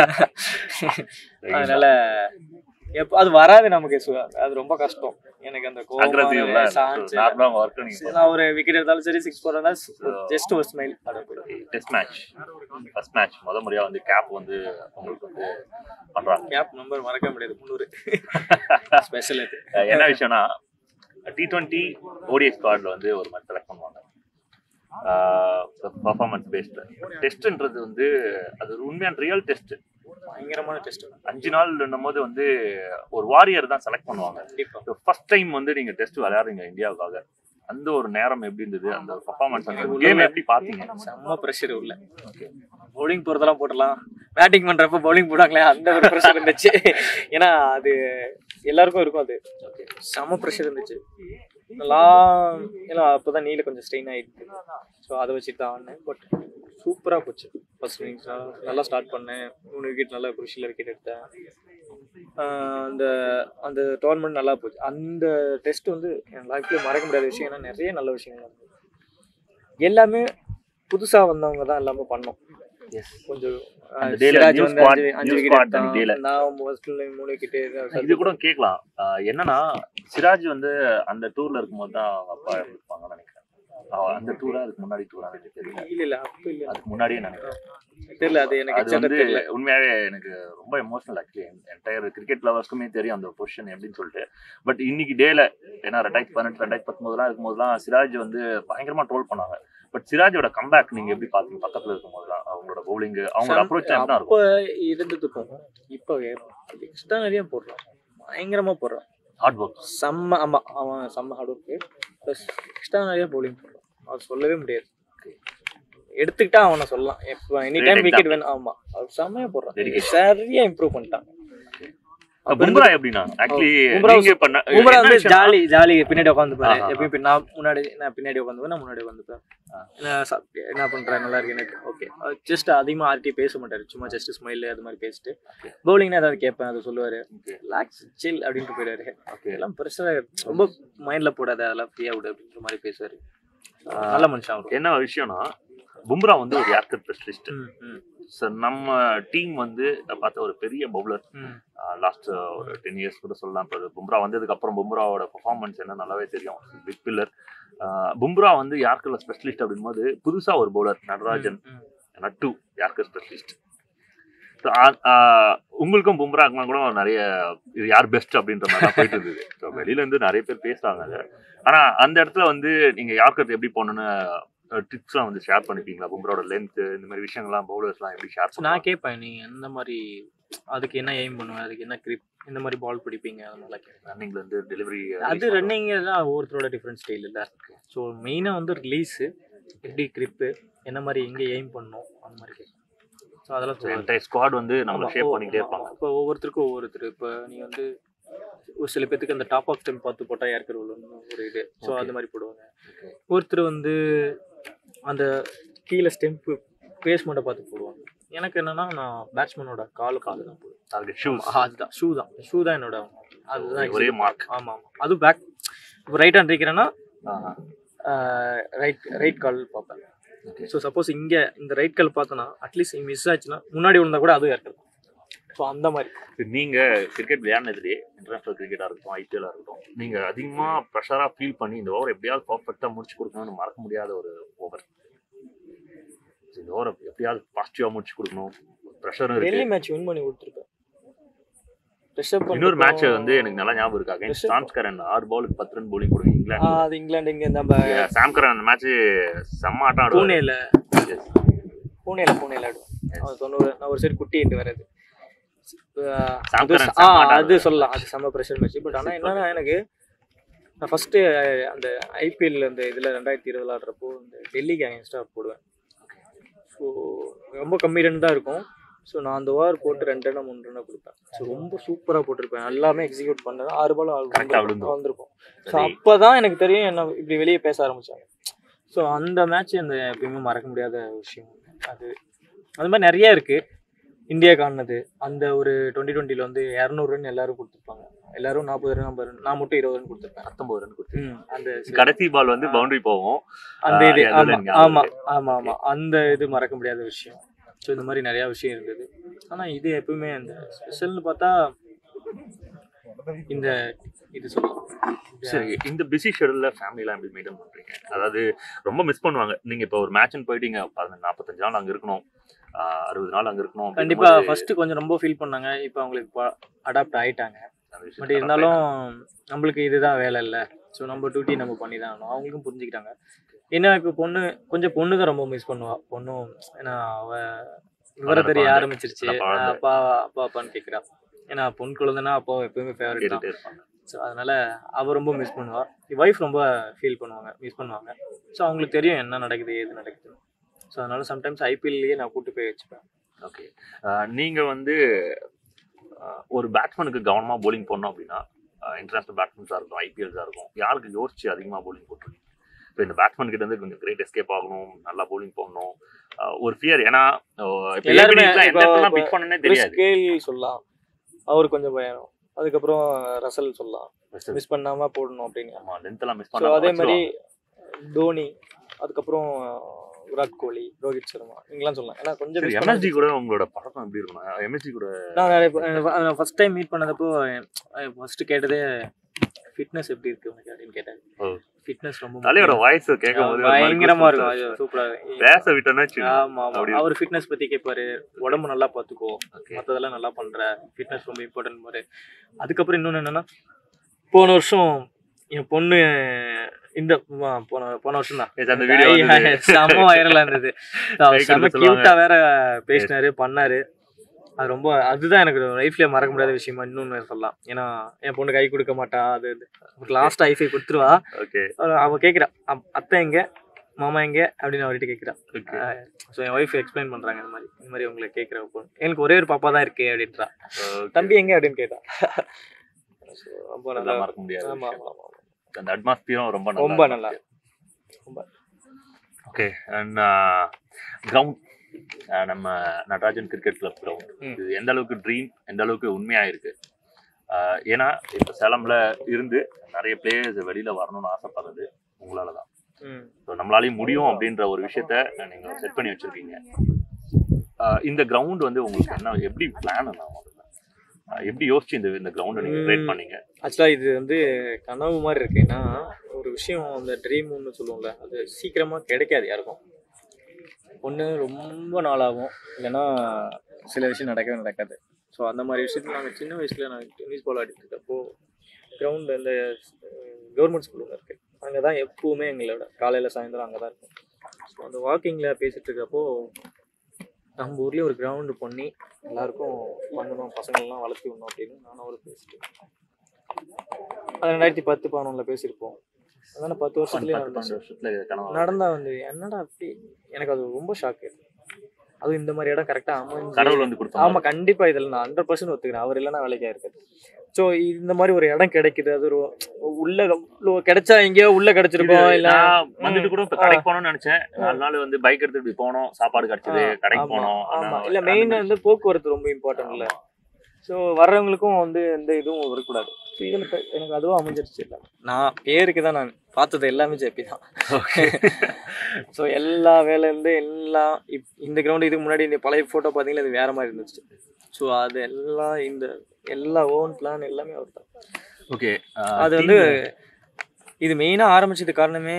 அதனால எப்ப அது வராது நமக்கு சு- அது ரொம்ப கஷ்டம் எனக்கு அந்த Aggressive கோவம் ல சான்ஸ் நார்மலா ஒர்க் நீங்க நான் ஒரு விக்கெட் எடுத்தாலும் சரி சிக்ஸ் போடுறதா ஜஸ்ட் ஒரு smile test match first match முத முறையா வந்து கேப் வந்து உங்களுக்கு வந்து பண்றாங்க கேப் நம்பர் மறக்க முடியாது முந்நூறு ஸ்பெஷல் இது அஹ் என்ன விஷயம்னா டி டுவெண்ட்டி ஓடிஎஸ் ஸ்குவாட்ல வந்து ஒரு மாதிரி செலக்ட் பண்ணுவாங்க பர்ஃபார்மன்ஸ் பேஸ்டு டெஸ்ட்ன்றது வந்து அது ஒரு உண்மையான ரியல் டெஸ்ட் பயங்கரமான டெஸ்ட் அஞ்சு நாள் போது வந்து ஒரு வாரியர் தான் செலக்ட் பண்ணுவாங்க கண்டிப்பா ஃபர்ஸ்ட் டைம் வந்து நீங்க டெஸ்ட் விளையாடுறீங்க இந்தியாவுக்காக அந்த ஒரு நேரம் எப்படி இருந்தது அந்த பர்ஃபார்மன்ஸ் அந்த உள்ள- கேம் எப்படி பாத்தீங்க செம்ம ப்ரெஷர் உள்ள பவுலிங் போறதெல்லாம் போடலாம் பேட்டிங் பண்றப்ப பவுலிங் போடாங்களே அந்த ஒரு ப்ரெஷர் இருந்துச்சு ஏன்னா அது எல்லாருக்கும் இருக்கும் அது செம்ம ப்ரெஷர் இருந்துச்சு லாம் ஏன்னா அப்போதான் நீல கொஞ்சம் ஸ்ட்ரெயின் ஆயிடுச்சு ஸோ அதை வச்சுட்டு தான் ஆடினேன் பட் சூப்பராக போச்சு ஃபர்ஸ்ட் இன்னிங்ஸ் நல்லா ஸ்டார்ட் பண்ணேன் மூணு விக்கெட் நல்லா குருஷியில் விக்கெட் எடுத்தேன் ஆஹ் அந்த அந்த டோர்னமெண்ட் நல்லா போச்சு அந்த டெஸ்ட் வந்து என் லைஃப்ல மறக்க முடியாத விஷயம் ஏன்னா நிறைய நல்ல விஷயங்கள் இருந்தது எல்லாமே புதுசா வந்தவங்க தான் எல்லாமே பண்ணோம் எஸ் கொஞ்சம் அந்த ஆஹ் day ல சிராஜ் new வந்து squad- அஞ்சு அஞ்சு new விக்கெட் squad எடுத்தான் அந்த day ல. நான் ஃபர்ஸ்ட்ல மூணு விக்கெட் இது கூட கேட்கலாம் ஆஹ் என்னன்னா சிராஜ் வந்து அந்த டூர்ல இருக்கும்போது தான் அவங்க அப்பா இருப்பாங்கன்னு நினைக்கிறேன் ஆஹ் அந்த டூரா அதுக்கு முன்னாடி டூரா எனக்கு தெரியல இல்ல இல்ல அப்ப இல்ல அதுக்கு முன்னாடியே நினைக்கிறேன் தெரியல அது எனக்கு அது exact ஆ வந்து தெரியல உண்மையாவே எனக்கு ரொம்ப எமோஷனல் ஆக்சுவலி என்டையர் கிரிக்கெட் லவர்ஸ்க்குமே தெரியும் அந்த பொசிஷன் எப்படின்னு சொல்லிட்டு பட் இன்னைக்கு டேல ஏன்னா ரெண்டாயிரத்தி பதினெட்டு ரெண்டாயிரத்தி பத்தொன்பதுலாம் இருக்கும்போதுலாம் சிராஜ் வந்து பயங்கரமா ட்ரோல் பண்ணாங்க பட் சிராஜோட கம்பேக் நீங்க எப்படி பாத்தீங்க பக்கத்துல இருக்கும்போதுலாம் அவங்களோட பவுலிங் அவங்களோட அப்ரோச் எப்படி அப்ப இருக்கும் இருந்ததுக்கும் இப்ப எக்ஸ்ட்ரா நிறைய போடுறான் பயங்கரமா போடுறான் ஹார்ட் ஒர்க் செம்ம ஆமா அவன் செம்ம ஹார்ட் ஒர்க்கு ப்ளஸ் எக்ஸ்ட்ரா நிறைய bowling போடுறான் அது சொல்லவே முடியாது எடுத்துக்கிட்டா அவனை சொல்லலாம் எப்போ எனி டைம் Great விக்கெட் வேணும் ஆமா அவர் செம்மையா போடுறான் Dedication. சரியா இம்ப்ரூவ் பண்ணிட்டாங்க பும்ரா எப்படின்னா ஆக்சுவலி பும்ரா நீங்க பண்ண பும்ரா என்ன வந்து விஷயம்னா- ஜாலி ஜாலி பின்னாடி உட்காந்துப்பாரு ஆஹா. எப்பயும் இப்ப நான் முன்னாடி நான் பின்னாடி உட்காந்துப்பேன் நான் முன்னாடி உட்காந்துப்பேன் ஆ. நான் சாப்பிட்டு என்ன பண்றேன் நல்லா இருக்கு எனக்கு ஓகே ஜஸ்ட் அதிகமா ஆர்டி பேச மாட்டாரு சும்மா ஜஸ்ட் ஸ்மைல் அது மாதிரி பேசிட்டு பவுலிங்னா ஏதாவது கேட்பேன் அதை சொல்லுவாரு Okay. ரிலாக்ஸ் சில் அப்படின்ட்டு போயிடுவாரு Okay. எல்லாம் பெருசா ரொம்ப மைண்ட்ல போடாத அதெல்லாம் ஃப்ரீயா விடு அப்படின்ற மாதிரி பேசுவாரு நல்ல மனுஷன் அவரு என்ன விஷயம்னா பும்ரா வந்து ஒரு யார்கர் ஸ்பெஷலிஸ்ட் ம், ம், சார் நம்ம டீம் வந்து பார்த்த ஒரு பெரிய பவுலர் ம். லாஸ்ட் ஒரு டென் இயர்ஸ் கூட சொல்லலாம் இப்போ பும்ரா வந்ததுக்கு அப்புறம் பும்ராவோட பெர்ஃபார்மன்ஸ் என்ன நல்லாவே தெரியும் பிக் பில்லர் பும்ரா வந்து யார்கர்ல ஸ்பெஷலிஸ்ட் அப்படின்போது புதுசா ஒரு பவுலர் நடராஜன் ம். நட்டு யார்கர் ஸ்பெஷலிஸ்ட் உங்களுக்கும் பும்ராக்கும் கூட நிறைய இது யார் பெஸ்ட் அப்படின்ற மாதிரி தான் போயிட்டு இருந்தது ஸோ வெளியில இருந்து நிறைய பேர் பேசுறாங்க அதை ஆனா அந்த இடத்துல வந்து நீங்க யார்கர் எப்படி போகணும்னு டிப்ஸ்லாம் வந்து ஷேர் பண்ணிப்பீங்களா பும்ராவோட லென்த் இந்த மாதிரி விஷயங்கள்லாம் பவுலர்ஸ்லாம் எப்படி ஷேர் So, நான் கேட்பேன் நீங்க எந்த மாதிரி அதுக்கு என்ன எய்ம் பண்ணுவேன் அதுக்கு என்ன கிரிப் இந்த மாதிரி பால் பிடிப்பீங்க அந்த மாதிரிலாம் கேட்பேன் ரன்னிங்ல இருந்து டெலிவரி அது ரன்னிங் தான் ஒவ்வொருத்தரோட டிஃப்ரெண்ட் ஸ்டைல் இல்லை ஸோ மெயினாக வந்து ரிலீஸு எப்படி கிரிப்பு என்ன மாதிரி எங்கே எய்ம் பண்ணணும் அந்த மாதிரி கேட்பேன் ஸோ அதெல்லாம் சொல்லுவாங்க என்டையர் ஸ்குவாட் வந்து நம்ம ஷேப் பண்ணிக்கிட்டே இருப்பாங்க இப்போ ஒவ்வொருத்தருக்கும் ஒவ்வொருத்தர் இப்போ நீ வந்து ஒரு சில பேத்துக்கு அந்த டாப் ஆஃப் ஸ்டெம் பார்த்து போட்டால் யாருக்கு ஒரு இது ஸோ அந்த மாதிரி போடுவாங்க ஒருத்தர் வந்து அந்த கீழே ஸ்டெம்ப்பு பேஸ்மெண்ட்டை பார்த்து போடுவாங்க எனக்கு என்னன்னா நான் பேட்ஸ்மேனோட காலு காலு தான் போடுவேன் டார்கெட் ஷூஸ் ஆ, அதுதான் ஷூ தான் ஷூ தான் என்னோட அதுதான் ஒரே மார்க் ஆமாம் ஆமாம் அதுவும் பேக் இப்போ ரைட் ஹேண்ட் இருக்கிறேன்னா ரைட் ரைட் கால் பார்ப்பேன் Okay. ஸோ சப்போஸ் இங்கே இந்த ரைட் கால் பார்த்தோன்னா அட்லீஸ்ட் மிஸ் ஆச்சுன்னா முன்னாடி விழுந்தா கூட அதுவும் இறக்குறது ஸோ அந்த மாதிரி நீங்க கிரிக்கெட் விளையாடினதுலேயே இன்டர்நேஷனல் கிரிக்கெட்டாக இருக்கட்டும் ஐபிஎல்லாக இருக்கட்டும் நீங்க அதிகமா ப்ரெஷராக ஃபீல் பண்ணி இந்த ஓவர் எப்படியாவது பர்ஃபெக்டாக முடிச்சு கொடுக்கணும்னு மறக்க முடியாத ஒரு ஓவர் இந்த ஓவர் எப்படியாவது பாசிட்டிவாக முடிச்சு கொடுக்கணும் ப்ரெஷரும் டெல்லி இருக்கு மேட்ச் வின் பண்ணி கொடுத்துருப்பேன் ப்ரெஷர் இன்னொரு மேட்ச் வந்து எனக்கு நல்லா ஞாபகம் இருக்கு அகைன்ஸ்ட் சாம்ஸ்கரன் ஆறு பாலுக்கு பத்து ரன் bowling கொடுங்க இங்கிலாந்து அது இங்கிலாந்து இங்கே நம்ம சாம்கரன் அந்த மேட்ச் செம்ம ஆட்டம் ஆடுவாரு பூனேல Yes. பூனேல பூனேல ஆடுவோம் அவன் தொண்ணூறு நான் ஒரு சைடு குட்டிட்டு வர்றது அது சாம்கரன் ஆ செம்ம ஆட்டம் அது சொல்லலாம் அது செம்ம ப்ரெஷர் மேட்ச் பட் ஆனால் என்னன்னா எனக்கு நான் ஃபஸ்ட்டு அந்த ஐபிஎல் அந்த இதில் ரெண்டாயிரத்தி இருபதுல ஆடுறப்போ இந்த டெல்லிக்கு அகேன்ஸ்டாக போடுவேன் ஸோ ரொம்ப கம்மி ரன் தான் இருக்கும் ஸோ நான் அந்த ஓவர் போட்டு ரெண்டு ரன் மூணு ரன் கொடுப்பேன் ஸோ ரொம்ப சூப்பராக போட்டிருப்பேன் எல்லாமே எக்ஸிக்யூட் பண்ணது ஆறு பால் Correct ஆ விழுந்துரும். வந்திருக்கும் ஸோ அப்போ தான் எனக்கு தெரியும் என்ன இப்படி வெளியே பேச ஆரம்பிச்சாங்க ஸோ அந்த மேட்ச் அந்த எப்பயுமே மறக்க முடியாத விஷயம் அது அது மாதிரி நிறைய இருக்கு இந்தியா காணது அந்த ஒரு டுவெண்ட்டி டுவெண்ட்டில வந்து இரநூறு ரன் எல்லாரும் கொடுத்துருப்பாங்க எல்லாரும் நாற்பது ரன் ஐம்பது ரன் நான் மட்டும் இருபது ரன் கொடுத்துருப்பேன் பத்தொன்பது ரன் கொடுத்து ம், அந்த கடைசி பால் வந்து பவுண்டரி போகும் அந்த இது ஆ, அதுல ஆமா ஞாபகம் ஆமா இருக்கு. ஆமா ஆமா அந்த இது மறக்க முடியாத விஷயம் ஸோ இந்த மாதிரி நிறைய விஷயம் இருந்தது ஆனா இது எப்பவுமே அந்த ஸ்பெஷல்னு பார்த்தா இந்த இது சொல்லலாம் சரி இந்த பிஸி ஷெடியூல்ல ஃபேமிலிலாம் எப்படி மெயின்டைன் பண்றீங்க அதாவது ரொம்ப மிஸ் பண்ணுவாங்க நீங்க இப்போ ஒரு மேட்ச்னு போயிட்டீங்க பதினஞ்சு நாற்பத்தஞ்சு நாள் அங்க இருக்கணும் ஆஹ் அறுபது நாள் அங்க இருக்கணும் கண்டிப்பா அப்படிங்கும்போது ஃபர்ஸ்ட் கொஞ்சம் ரொம்ப ஃபீல் பண்ணாங்க இப்போ அவங்களுக்கு அடாப்ட் ஆயிட்டாங்க அந்த விஷயத்தை பட் இருந்தாலும் நம்மளுக்கு இதுதான் வேலை இல்லை ஸோ நம்ம டியூட்டி நம்ம பண்ணி தான் ஆகணும் அவங்களுக்கும் புரிஞ்சுக்கிட்டாங்க என்ன இப்போ பொண்ணு கொஞ்சம் பொண்ணு தான் ரொம்ப மிஸ் பண்ணுவா பொண்ணும் ஏன்னா அவ விவரம் தெரிய குழந்தை. ஆரம்பிச்சிருச்சு அந்த குழந்தை. அப்பா அப்பா அப்பான்னு கேட்குறா ஏன்னா பொன் குழந்தைனா அப்பா எப்பவுமே ஃபேவரட் தான் கேட்டுட்டே இருப்பாங்க ஸோ அதனால அவ ரொம்ப மிஸ் பண்ணுவா ஒய்ஃப் ரொம்ப ஃபீல் பண்ணுவாங்க மிஸ் பண்ணுவாங்க ஸோ அவங்களுக்கு தெரியும் என்ன நடக்குது ஏது நடக்குது ஸோ அதனால சம்டைம்ஸ் ஐபிஎல்லையே நான் கூட்டு போய் வச்சுப்பேன் ஓகே நீங்க வந்து ஆஹ் ஒரு பேட்ஸ்மேனுக்கு கவனமா bowling போடணும் அப்படின்னா இன்டர்நேஷனல் பேட்ஸ்மேன்ஸாக இருக்கும் ஐபிஎல்ஸாக இருக்கும் யாருக்கு யோசிச்சு அதிகமாக bowling போட்டுருக்கீங்க இப்போ இந்த பேட்ஸ்மேன் கிட்ட இருந்து கொஞ்சம் கிரேட் எஸ்கேப் ஆகணும் நல்லா bowling போடணும் ஆஹ் ஒரு ஃபியர் ஏன்னா ஆஹ் இப்ப எல்லாருமே ABD க்குலாம் எந்த இப்போ- இடத்துல பிக் பண்ணனே தெரியாது ஸ்கேல் சொல்லலாம் அவர் கொஞ்சம் பயம் அதுக்கப்புறம் ரசல் சொல்லலாம் மிஸ் பண்ணாம போடணும் அப்படின்னு ஆமா லென்த் எல்லாம் மிஸ் ஸோ பண்ணாம அதே மாதிரி வச்சிருவாங்க. தோனி அதுக்கப்புறம் விராட் கோலி ரோஹித் சர்மா இங்கெல்லாம் சொல்லலாம் ஏன்னா கொஞ்சம் சரி miss பண்ணா- எம்எஸ்டி கூட உங்களோட பழக்கம் எப்படி இருக்கும் எம்எஸ்டி கூட நான் நிறைய ஃபர்ஸ்ட் டைம் மீட் பண்ணதப்போ ஃபர்ஸ்ட் கேட்டதே ஃபிட்னஸ் எப்படி இருக்கு உனக்கு அப்படின்னு கேட்டாங்க ஓ. ஃபிட்னஸ் ரொம்ப தலையோட முக்கியம். வாய்ஸ் கேட்கும் போது ஒரு மாதிரி பயங்கரமா goosebumps இருக்கும் ஆச்சு. ஐயோ, சூப்பரா பேச விட்டோன்னா வச்சுக்கோங்க. ஆமா ஆமா அப்படி அவர் ஃபிட்னஸ் பத்தி கேட்பாரு உடம்பு நல்லா பாத்துக்கோ Okay. மத்ததெல்லாம் நல்லா பண்ற ஃபிட்னஸ் ரொம்ப இம்பார்ட்டன்ட் பாரு அதுக்கப்புறம் இன்னொன்னு என்னன்னா போன வருஷம் என் பொண்ணு இந்த ஆ, போன போன வருஷம் தான் Yes, அந்த வீடியோ வந்து செம்ம வைரலா இருந்தது அவர் கை செம்ம கொடுத்து சொல்லுவாங்க. கியூட்டா வேற பேசினாரு பண்ணாரு அது ரொம்ப அதுதான் எனக்கு லைஃப்ல மறக்க முடியாத விஷயமா இன்னொன்னு சொல்லலாம் ஏன்னா என் பொண்ணு கை கொடுக்க மாட்டா அது லாஸ்ட் ஐஃபை கொடுத்துருவா ஓகே அவ- அவ கேக்குறா "அப்- அத்தை எங்க மாமா எங்கே அப்படின்னு அவர்கிட்ட கேட்குறான் Okay. ஸோ என் ஒய்ஃப் எக்ஸ்பிளைன் பண்ணுறாங்க இந்த மாதிரி இந்த மாதிரி உங்களை கேட்குறப்போ எனக்கு ஒரே ஒரு பாப்பா தான் இருக்கு அப்படின்றா Okay. தம்பி எங்கே அப்படின்னு கேட்டான் So, ரொம்ப நல்லா அதெல்லாம் மறக்க முடியாது ஆமா ஆமா ஆமா அந்த அட்மாஸ்பியரும் ரொம்ப நல்லா ரொம்ப நல்லா ரொம்ப ஓகே அண்ட் கிரவுண்ட் நம்ம நடராஜன் கிரிக்கெட் கிளப் கிரவுண்ட் ம். இது எந்த அளவுக்கு ட்ரீம் எந்த அளவுக்கு உண்மையா இருக்கு ஆஹ் ஏன்னா இப்போ சேலம்ல இருந்து நிறைய பிளேயர்ஸ் வெளியில வரணும்னு ஆசைப்படுறது உங்களால தான் ம் ஸோ நம்மளாலையும் முடியும் அப்படின்ற ஒரு விஷயத்த நீங்க செட் பண்ணி வச்சிருக்கீங்க ஆஹ் இந்த கிரவுண்ட் வந்து உங்களுக்கு என்ன எப்படி பிளான் நான் முதல்ல ஆஹ் எப்படி யோசிச்சு இந்த இந்த கிரவுண்டை நீங்க கிரியேட் ம். பண்ணீங்க ஆக்சுவலாக இது வந்து கனவு மாதிரி இருக்கு ஏன்னா ஒரு விஷயம் அந்த ட்ரீம் ஒன்று சொல்லுவோம்ல அது சீக்கிரமாக கிடைக்காது யாருக்கும் ஒன்று ரொம்ப நாளாகும் இல்லைன்னா சில விஷயம் நடக்கவே நடக்காது ஸோ அந்த மாதிரி விஷயத்தில் நாங்கள் சின்ன வயசில் நான் டென்னிஸ் பால் ஆடிட்டு இருக்கப்போ கிரவுண்ட் இந்த கவர்மெண்ட் ஸ்கூல் ஒன்று இருக்குது அங்கே தான் எப்பவுமே எங்களோட காலையில் சாயந்தரம் அங்கே தான் இருக்கும் ஸோ அந்த வாக்கிங்கில் பேசிகிட்டு இருக்கப்போ நம்ம ஊர்லேயே ஒரு கிரவுண்டு பண்ணி எல்லாருக்கும் பண்ணணும் பசங்களெலாம் வளர்த்தி விடணும் அப்படின்னு நானும் அவர் பேசிட்டு அது ரெண்டாயிரத்தி பத்து பதினொன்றில் பேசியிருப்போம் அதனால பத்து வருஷத்துலேயே பத்து பன்னெண்டு நடந்துச்சு வருஷத்துல இது கனவு நடந்தா வந்து என்னடா அப்படி எனக்கு அது ரொம்ப ஷாக்கு அதுவும் இந்த மாதிரி இடம் கரெக்டாக அமைஞ்சு கடவுள் வந்து கொடுத்தாங்க ஆமா கண்டிப்பா இதில் நான் ஹண்ட்ரட் பர்சன்ட் ஒத்துக்கிறேன் அவர் இல்லைன்னா வேலைக்கா இருக்காது ஸோ இந்த மாதிரி ஒரு இடம் கிடைக்குது அது ஒரு உள்ள உள்ள- கிடைச்சா எங்கேயோ உள்ள கிடைச்சிருக்கோம் இது இல்ல நான் வந்துட்டு கூட இப்ப ஆ. கடைக்கு போகணும்னு நினைச்சேன் நாலு நாள் வந்து பைக் எடுத்துட்டு இப்படி போனோம் சாப்பாடு கிடைச்சது ஆ, கடைக்கு ஆமா, போனோம் ஆமா ஆனா, இல்ல மெயின் வந்து போக்குவரத்து ரொம்ப இம்பார்ட்டன்ட் இல்ல ஸோ வர்றவங்களுக்கும் வந்து எந்த இதுவும் வரக்கூடாது ஸோ இதில் இப்ப எனக்கு அதுவும் அமைஞ்சிருச்சு இல்லை நான் பேருக்கு தான் நான் பார்த்தது எல்லாமே ஜெபி தான் ஸோ எல்லா வேலையிலேருந்து எல்லாம் இப் இந்த கிரவுண்டு இதுக்கு முன்னாடி இந்த பழைய ஃபோட்டோ பார்த்தீங்கன்னா இது வேற மாதிரி இருந்துச்சு ஸோ அது எல்லாம் இந்த எல்லா ஓன் பிளான் எல்லாமே அவர் தான் ஓகே அது வந்து இது மெயினாக ஆரம்பிச்சது காரணமே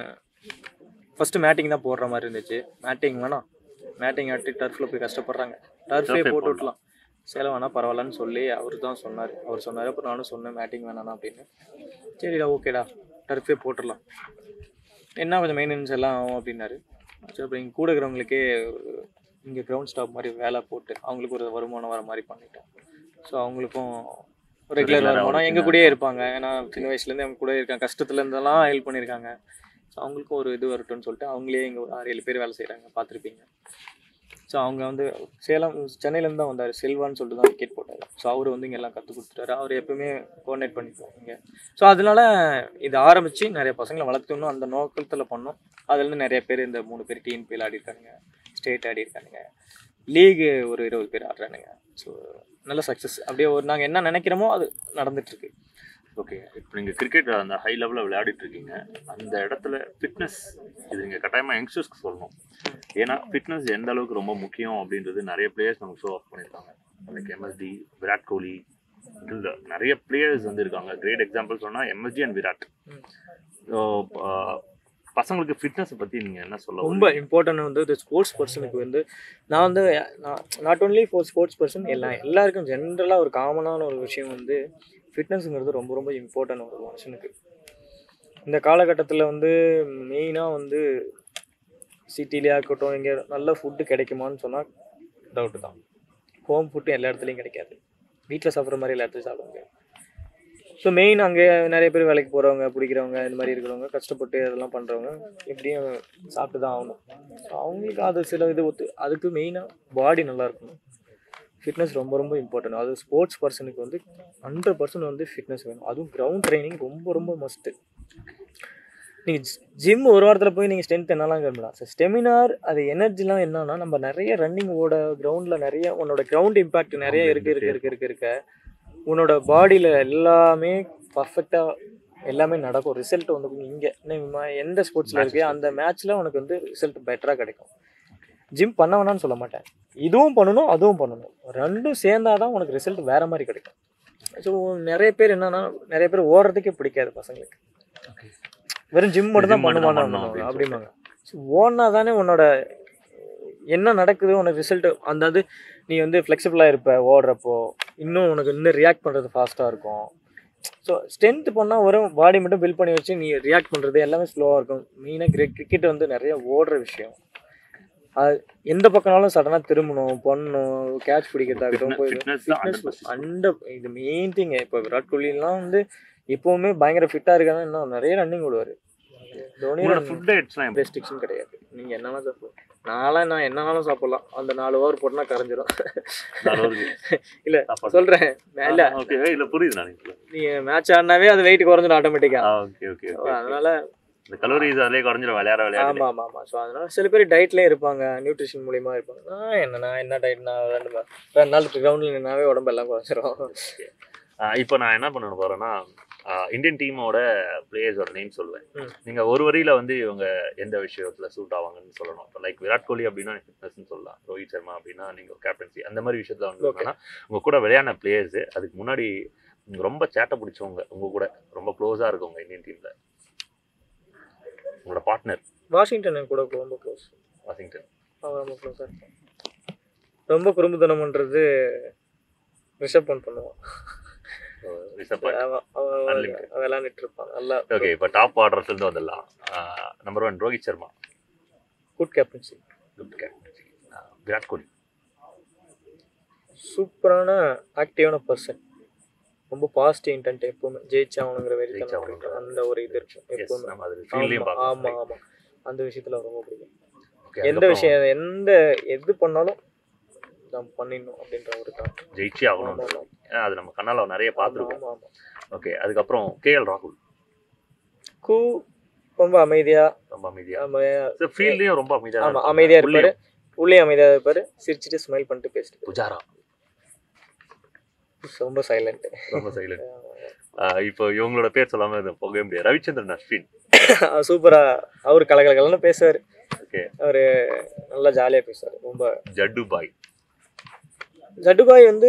ஃபர்ஸ்ட் மேட்டிங் தான் போடுற மாதிரி இருந்துச்சு மேட்டிங் வேணாம் மேட்டிங் ஆட்டி டர்ஃபில் போய் கஷ்டப்படுறாங்க டர்ஃபே Turf ஏ போட்டு விட்லாம் செலவானா பரவாயில்லன்னு சொல்லி அவர் தான் சொன்னார் அவர் சொன்னார் அப்புறம் நானும் சொன்னேன் மேட்டிங் வேணாண்ணா அப்படின்னு சரிடா ஓகேடா டர்ஃபே போட்டுடலாம் என்ன கொஞ்சம் மெயின்டெனன்ஸ் எல்லாம் ஆகும் அப்படின்னாரு சரி அப்புறம் இங்கே கூட இருக்கிறவங்களுக்கே இங்கே கிரவுண்ட் ஸ்டாப் மாதிரி வேலை போட்டு அவங்களுக்கு ஒரு வருமானம் வர மாதிரி பண்ணிட்டோம் ஸோ அவங்களுக்கும் ரெகுலர் Regular ஆ வருமானம் ஒரு எங்கள் சின்ன- கூடயே இருப்பாங்க ஏன்னா சின்ன வயசுலேருந்து அவங்க கூட இருக்காங்க கஷ்டத்துல இருந்தெல்லாம் ஹெல்ப் பண்ணியிருக்காங்க ஸோ அவங்களுக்கும் ஒரு இது வரட்டும்னு சொல்லிட்டு அவங்களே இங்கே ஒரு ஆறு ஏழு பேர் வேலை செய்கிறாங்க பார்த்துருப்பீங்க ஸோ அவங்க வந்து சேலம் சென்னையிலேருந்து தான் வந்தார் செல்வான்னு சொல்லிட்டு தான் விக்கெட் போட்டார் ஸோ அவர் வந்து இங்கே எல்லாம் கற்றுக் கொடுத்துட்டாரு அவர் எப்பவுமே கோஆர்டினேட் பண்ணிக்குவோம் இங்கே ஸோ அதனால இது ஆரம்பித்து நிறைய பசங்களை வளர்த்துக்கணும் அந்த நோக்கத்தில் பண்ணோம் அதுலேருந்து நிறைய பேர் இந்த மூணு பேர் டிஎன்பியில் ஆடி இருக்காங்க ஸ்டேட் ஆடி இருக்கானுங்க லீகு ஒரு இருபது பேர் ஆடுறானுங்க ஸோ நல்ல சக்ஸஸ் அப்படியே ஒரு நாங்கள் என்ன நினைக்கிறோமோ அது நடந்துட்டுருக்கு ஓகே இப்போ நீங்க கிரிக்கெட் அந்த ஹை லெவலில் விளையாடிட்டு இருக்கீங்க அந்த இடத்துல ஃபிட்னஸ் இது நீங்க கட்டாயமா யங்ஸ்டர்ஸ்க்கு சொல்லணும் ஏன்னா ஃபிட்னஸ் எந்த அளவுக்கு ரொம்ப முக்கியம் அப்படின்றது நிறைய பிளேயர்ஸ் நமக்கு ஷோ ஆஃப் பண்ணியிருக்காங்க லைக் எம்எஸ்டி விராட் கோலி இல்லை நிறைய பிளேயர்ஸ் வந்து இருக்காங்க கிரேட் எக்ஸாம்பிள் சொன்னா எம்எஸ்டி அண்ட் விராட் ம். ஸோ பசங்களுக்கு ஃபிட்னஸ் பத்தி நீங்க என்ன சொல்ல ரொம்ப இம்பார்ட்டன்ட் வந்து இந்த ஸ்போர்ட்ஸ் பர்சனுக்கு வந்து நான் வந்து not only for sports person எல்லா எல்லாருக்கும் ஜென்ரலாக ஒரு காமனான ஒரு விஷயம் வந்து ஃபிட்னஸ்ங்கிறது ரொம்ப ரொம்ப இம்பார்ட்டன்ட் ஒரு மனுஷனுக்கு இந்த காலகட்டத்தில் வந்து மெயினாக வந்து சிட்டிலேயே இருக்கட்டும் இங்கே நல்ல ஃபுட்டு கிடைக்குமான்னு சொன்னால் டவுட்டு தான் ஹோம் ஃபுட்டு எல்லா இடத்துலையும் கிடைக்காது வீட்டில் சாப்பிட்ற மாதிரி எல்லா இடத்துலையும் சாப்பிட முடியாது ஸோ மெயின் அங்கே நிறைய பேர் வேலைக்கு போகிறவங்க பிடிக்கிறவங்க இந்த மாதிரி இருக்கிறவங்க கஷ்டப்பட்டு அதெல்லாம் பண்ணுறவங்க எப்படியும் சாப்பிட்டு தான் ஆகணும் ஸோ அவங்களுக்கு அது சில இது ஒத்து அதுக்கு மெயினாக பாடி நல்லா இருக்கணும் ஃபிட்னஸ் ரொம்ப ரொம்ப இம்பார்ட்டன்ட் அது ஸ்போர்ட்ஸ் பர்சனுக்கு வந்து ஹண்ட்ரட் பர்சன்ட் வந்து ஃபிட்னஸ் வேணும் அதுவும் கிரவுண்ட் ட்ரைனிங் ரொம்ப ரொம்ப மஸ்ட்டு நீங்கள் ஜிம் ஒரு வாரத்தில் போய் நீங்கள் ஸ்ட்ரென்த் என்னலாம் கிளம்பலாம் ஸோ ஸ்டெமினார் அது எனர்ஜிலாம் என்னன்னா நம்ம நிறைய ரன்னிங் ஓட கிரவுண்டில் நிறைய உன்னோட கிரவுண்ட் இம்பாக்ட் நிறைய இருக்கு இருக்கு இருக்கு இருக்கு இருக்க உன்னோட பாடியில் எல்லாமே பர்ஃபெக்டாக எல்லாமே நடக்கும் ரிசல்ட் வந்து இங்கே எந்த ஸ்போர்ட்ஸில் இருக்கு அந்த மேட்ச்சில் உனக்கு வந்து ரிசல்ட் பெட்டராக கிடைக்கும் ஜிம் பண்ண வேணாம்னு சொல்ல மாட்டேன் இதுவும் பண்ணணும் அதுவும் பண்ணணும் ரெண்டும் சேர்ந்தாதான் உனக்கு ரிசல்ட் வேற மாதிரி கிடைக்கும் ஸோ நிறைய பேர் என்னன்னா நிறைய பேர் ஓடுறதுக்கே பிடிக்காது பசங்களுக்கு வெறும் ஜிம் மட்டும் தான் Gym மட்டும் தான் பண்ணுவாங்க பண்ணணும் அப்படின்னு அப்படிம்பாங்க ஸோ ஓடினா தானே உன்னோட என்ன நடக்குது உனக்கு ரிசல்ட் அந்த இது நீ வந்து ஃப்ளெக்சிபிளாக இருப்ப ஓடுறப்போ இன்னும் உனக்கு இன்னும் ரியாக்ட் பண்ணுறது ஃபாஸ்ட்டாக இருக்கும் ஸோ ஸ்ட்ரென்த் பண்ணால் வரும் பாடி மட்டும் பில்ட் பண்ணி வச்சு நீ ரியாக்ட் பண்ணுறது எல்லாமே ஸ்லோவாக இருக்கும் மெயினாக கிரிக் கிரிக்கெட் வந்து நிறைய ஓடுற விஷயம் அது எந்த பக்கம்னாலும் சடனாக திரும்பணும் பண்ணணும் கேட்ச் பிடிக்கிறதாகட்டும் போய் ஃபிட்னஸ் தான் ஹண்ட்ரட் ஃபிட்னஸ் அண்ட இது மெயின் திங் இப்போ விராட் கோலிலாம் வந்து எப்போவுமே பயங்கர ஃபிட்டாக இருக்காங்க இன்னும் நிறைய ரன்னிங் விடுவார் தோனி உங்களோட ஃபுட் டயட்ஸ்லாம் எப்படி ரெஸ்ட்ரிக்ஷன் கிடையாது நீங்க என்னன்னா சாப்பிடலாம் நான்லாம் நான் என்னனாலும் சாப்பிடலாம் அந்த நாலு ஓவர் போட்டுனா கரைஞ்சிரும் நல்லது இல்ல சாப்பாடு. சொல்றேன் இல்ல ஓகே இல்ல புரியுது நான் நீங்க மேட்ச் ஆடினாவே அது வெயிட் குறைஞ்சிடும் ஆட்டோமேட்டிக்கா ஓகே ஓகே அதனால இந்த கலோரிஸ் அதிலே குறைஞ்சிரும் விளையாட விளையாட ஆமா ஆமா ஆமா ஸோ அதனால சில பேர் டயட்லயும் இருப்பாங்க நியூட்ரிஷன் மூலியமா இருப்பாங்க நான் என்ன நான் என்ன டயட் நான் ரெண்டு மா- ரெண்டு நாள் கிரவுண்ட்ல நின்னாவே உடம்பு எல்லாம் குறைஞ்சிரும் இப்போ நான் என்ன பண்ண போறேன்னா ஆஹ் இந்தியன் டீமோட பிளேயர்ஸோட நேம் சொல்லுவேன் ம். நீங்க ஒரு வரியில வந்து இவங்க எந்த விஷயத்துல சூட் ஆவாங்கன்னு சொல்லணும் இப்போ லைக் விராட் கோலி அப்படின்னா ஃபிட்னஸ்னு சொல்லலாம் ரோஹித் சர்மா அப்படின்னா நீங்க கேப்டன்சி அந்த மாதிரி விஷயத்துல வந்து Okay. என்னன்னா, உங்க கூட விளையாடின பிளேயர்ஸ் அதுக்கு முன்னாடி நீங்க ரொம்ப சேட்டை பிடிச்சவங்க உங்க கூட ரொம்ப க்ளோஸா இருக்கவங்க இந்தியன் டீம்ல உங்களோட பார்ட்னர் வாஷிங்டன் கூட ரொம்ப க்ளோஸ் வாஷிங்டன் அவர் ரொம்ப க்ளோஸாக இருப்பான் ரொம்ப குறும்புத்தனம் பண்ணுறது ரிஷப் பண்ட் பண்ணுவான் ரிஷப் அவன் அவன் Unlimited. விளாண்டுட்டு இருப்பான் நல்லா ஓகே இப்போ டாப் ஆர்டர்ஸ் இருந்து வந்துடலாம் number one Rohit Sharma good captaincy good captaincy Virat Kohli சூப்பரான ஆக்டிவான பர்சன் ரொம்ப பாசிட்டிவ் இன்டென்ட் எப்பவுமே ஜெயிச்சாகணுங்கிற வெறி ஜெயிச்சாகணுங்கிற. அந்த ஒரு இது இருக்கும் எஸ் எப்பவுமே நம்ம அது ஃபீல்டையும் ஆமா ஆமா பார்க்கலாம் ஆமா அந்த விஷயத்துல ரொம்ப பிடிக்கும் Okay, எந்த அதுக்கப்புறம் விஷயம் எந்த எது பண்ணாலும் நம்ம பண்ணிடணும் அப்படின்ற ஒரு தான் ஜெயிச்சே ஆகணும் ஏன்னா அது நம்ம கண்ணால நிறைய பார்த்துருக்கோம் ஆமா ஆமா ஓகே அதுக்கப்புறம் கேஎல் ராகுல் கூ ரொம்ப அமைதியா ரொம்ப அமைதியா நம்ம ஃபீல்ட்லயும் ரொம்ப அமைதியா ஆமா தான் அமைதியா இருப்பாங்க. இருப்பாரு உள்ளே அமைதியா இருப்பாரு சிரிச்சிட்டு ஸ்மைல் பண்ணிட்டு பேசிட்டு உள்ளேயும் புஜாரா ரொம்ப சைலண்ட் ரொம்ப சைலண்ட் இப்போ இவங்களோட பேர் சொல்லாம இது போகவே முடியாது ரவிச்சந்திரன் அஸ்வின் சூப்பரா அவரு கலகலகலன்னு பேசுவாரு ஓகே அவரு நல்லா ஜாலியா பேசுவாரு ரொம்ப ஜட்டு பாய் ஜட்டுபாய் வந்து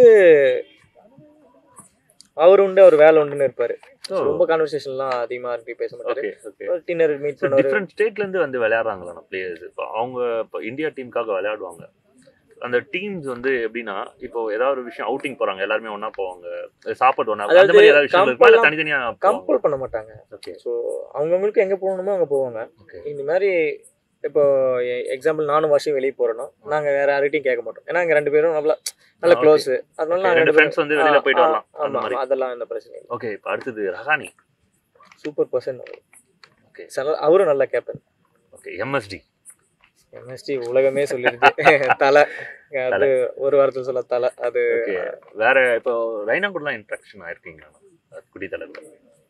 அவர் உண்டு அவர் வேலை உண்டுன்னு இருப்பாரு ரொம்ப கான்வர்சேஷன்லாம் அதிகமா இருக்கு பேச மாட்டாரு ஓகே ஓகே டின்னர் மீட் பண்ணுவாரு டிஃப்ரெண்ட் ஸ்டேட்ல இருந்து வந்து விளையாடுறாங்களா பிளேயர்ஸ் இப்போ அவங்க இப்போ இந்தியா டீமுக்காக விளையாடுவாங்க அந்த டீம்ஸ் வந்து எப்படின்னா இப்போ ஏதாவது ஒரு விஷயம் அவுட்டிங் போறாங்க எல்லாருமே ஒண்ணா போவாங்க சாப்பாடு ஒண்ணா அந்த அதாவது மாதிரி ஏதாவது விஷயம் இருக்குமா இல்ல compel- தனித்தனியா கம்பல் பண்ண மாட்டாங்க ஓகே ஸோ அவங்கவுங்களுக்கு எங்க போகணுமோ அங்க போவாங்க ஓகே இந்த மாதிரி இப்போ எக்ஸாம்பிள் நானும் வருஷம் வெளியே போறேன்னா நாங்க வேற யார்கிட்டயும் கேட்க மாட்டோம் ஏன்னா அங்க ரெண்டு பேரும் நல்லா நல்ல ஆ, okay. க்ளோஸ் அதனால நாங்க ரெண்டு ரெண்டு ஃப்ரெண்ட்ஸ் வந்து வெளியில போயிட்டு ஆ, வரலாம் அந்த ஆமா மாதிரி ஆமா, அதெல்லாம் எந்த பிரச்சனையும் இல்லை ஓகே இப்போ அடுத்தது ரஹானி சூப்பர் பர்சன் அவர் Okay. சல- அவரும் நல்ல கேப்டன் ஓகே எம்எஸ்டி எம்எஸ்டி உலகமே சொல்லிடுது தலை அது ஒரு வாரத்தில் சொல்ல தலை அது ஓகே வேற இப்போ ரைனா கூடலாம் இன்ட்ராக்ஷன் ஆயிருக்கீங்களா குடி தலைவர்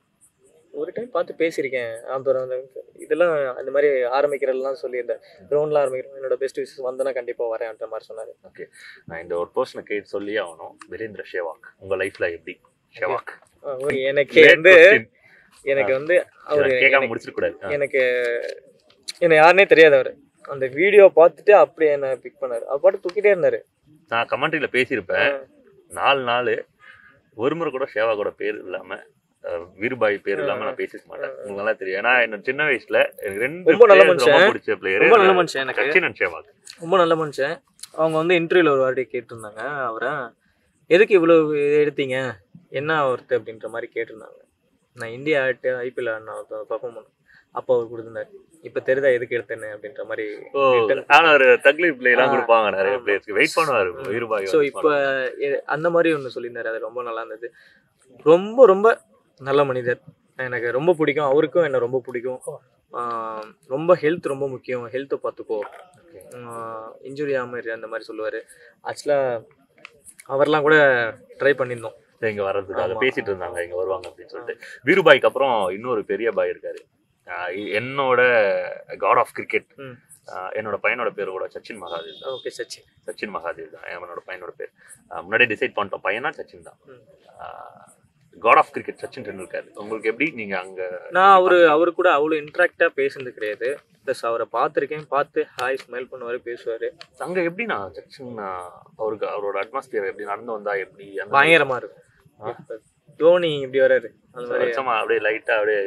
ஒரு டைம் பார்த்து பேசியிருக்கேன் அப்புறம் அந்த இதெல்லாம் அந்த மாதிரி ஆரம்பிக்கிறதெல்லாம் சொல்லி இந்த கிரவுண்ட்ல ஆரம்பிக்கிறோம் என்னோட பெஸ்ட் விஷஸ் வந்தனா கண்டிப்பா வரேன்ன்ற மாதிரி சொன்னாரு நான் இந்த ஒரு பர்சனை கேட்டு சொல்லியே ஆகணும் வீரேந்திர ஷேவாக் உங்க லைஃப்ல எப்படி ஷேவாக் அவர் எனக்கு வந்து எனக்கு வந்து அவர் கேட்காம முடிச்சிடக்கூடாது எனக்கு என்ன யாருனே தெரியாது அவர் அந்த வீடியோ பார்த்துட்டு அப்படியே என்ன பிக் பண்ணாரு அவர் பாட்டு தூக்கிட்டே இருந்தாரு நான் கமெண்ட்ரியில பேசியிருப்பேன் நாலு நாள் ஒரு முறை கூட ஷேவாகோட பேர் இல்லாம அஹ், வீர்பாய் பேர் இல்லாம நான் பேசிக்க மாட்டேன் உங்களுக்கு நல்லா தெரியும் ஏன்னா என்ன சின்ன வயசுல எனக்கு ரெண்டு ரொம்ப நல்ல players ரொம்ப மனுஷன். பிடிச்ச பிளேயர் ரொம்ப நல்ல மனுஷன் எனக்கு சச்சின் அண்ட் ஷேவாக் ரொம்ப நல்ல மனுஷன் அவங்க வந்து இன்டர்வியூல ஒரு வாட்டி கேட்டிருந்தாங்க அவரை எதுக்கு இவ்வளவு இது எடுத்தீங்க என்ன ஒருத்து அப்படின்ற மாதிரி கேட்டிருந்தாங்க நான் இந்தியா ஆட்டு ஐபிஎல் நான் பர்ஃபார்ம் பண்ணேன் அப்போ அவர் கொடுத்துருந்தாரு இப்போ தெரியுதா எதுக்கு எடுத்தேன்னு அப்படின்ற மாதிரி ஓ ஆனா ஒரு தக்லி பிளே எல்லாம் ஆ, கொடுப்பாங்க நிறைய ஆமா. பிளேயர்ஸ்க்கு வெயிட் பண்ணுவாரு வீர்பாய் ஸோ இப்போ அந்த மாதிரி ஒன்று சொல்லியிருந்தாரு அது ரொம்ப நல்லா இருந்தது ரொம்ப ரொம்ப நல்ல மனிதர் எனக்கு ரொம்ப பிடிக்கும் அவருக்கும் என்ன ரொம்ப பிடிக்கும் ஆஹ் ரொம்ப ஹெல்த் ரொம்ப முக்கியம் ஹெல்த்தை பார்த்துக்கோ இன்ஜுரி ஆகாமல் அந்த மாதிரி சொல்லுவார் ஆக்சுவலாக அவர்லாம் கூட ட்ரை பண்ணியிருந்தோம் இங்க வர்றதுக்காக ஆமா. பேசிட்டு இருந்தாங்க இங்க வருவாங்க அப்படின்னு சொல்லிட்டு வீருபாய்க்கு அப்புறம் இன்னொரு பெரிய பாய் இருக்காரு ஆஹ் என்னோட காட் ஆஃப் கிரிக்கெட் ம். என்னோட பையனோட பேர் கூட சச்சின் மகாதேவ் தான் ஓகே சச்சின் சச்சின் மகாதேவ் தான் என்னோட பையனோட பேர் ஆஹ் முன்னாடியே டிசைட் பண்ணிட்டோம் பையனா சச்சின் தான் ம். God of cricket Sachin Tendulkar உங்களுக்கு எப்படி நீங்க அங்க நான் அவரு அவரு கூட அவ்வளோ இன்ட்ராக்டாக பேசுனது கிடையாது ப்ளஸ் அவரை பார்த்துருக்கேன் பார்த்து ஹாய் ஸ்மைல் பண்ணுவார் பேசுவார் அங்க எப்படி நான் சச்சின் ஆஹ் அவருக்கு அவரோட அட்மாஸ்பியர் எப்படி நடந்து வந்தா எப்படி அந்த மாதிரி பயங்கரமாக இருக்கும் இப்ப தோனி இப்படி வராரு அந்த மாதிரி வருஷமா அப்படியே லைட்டா அப்படியே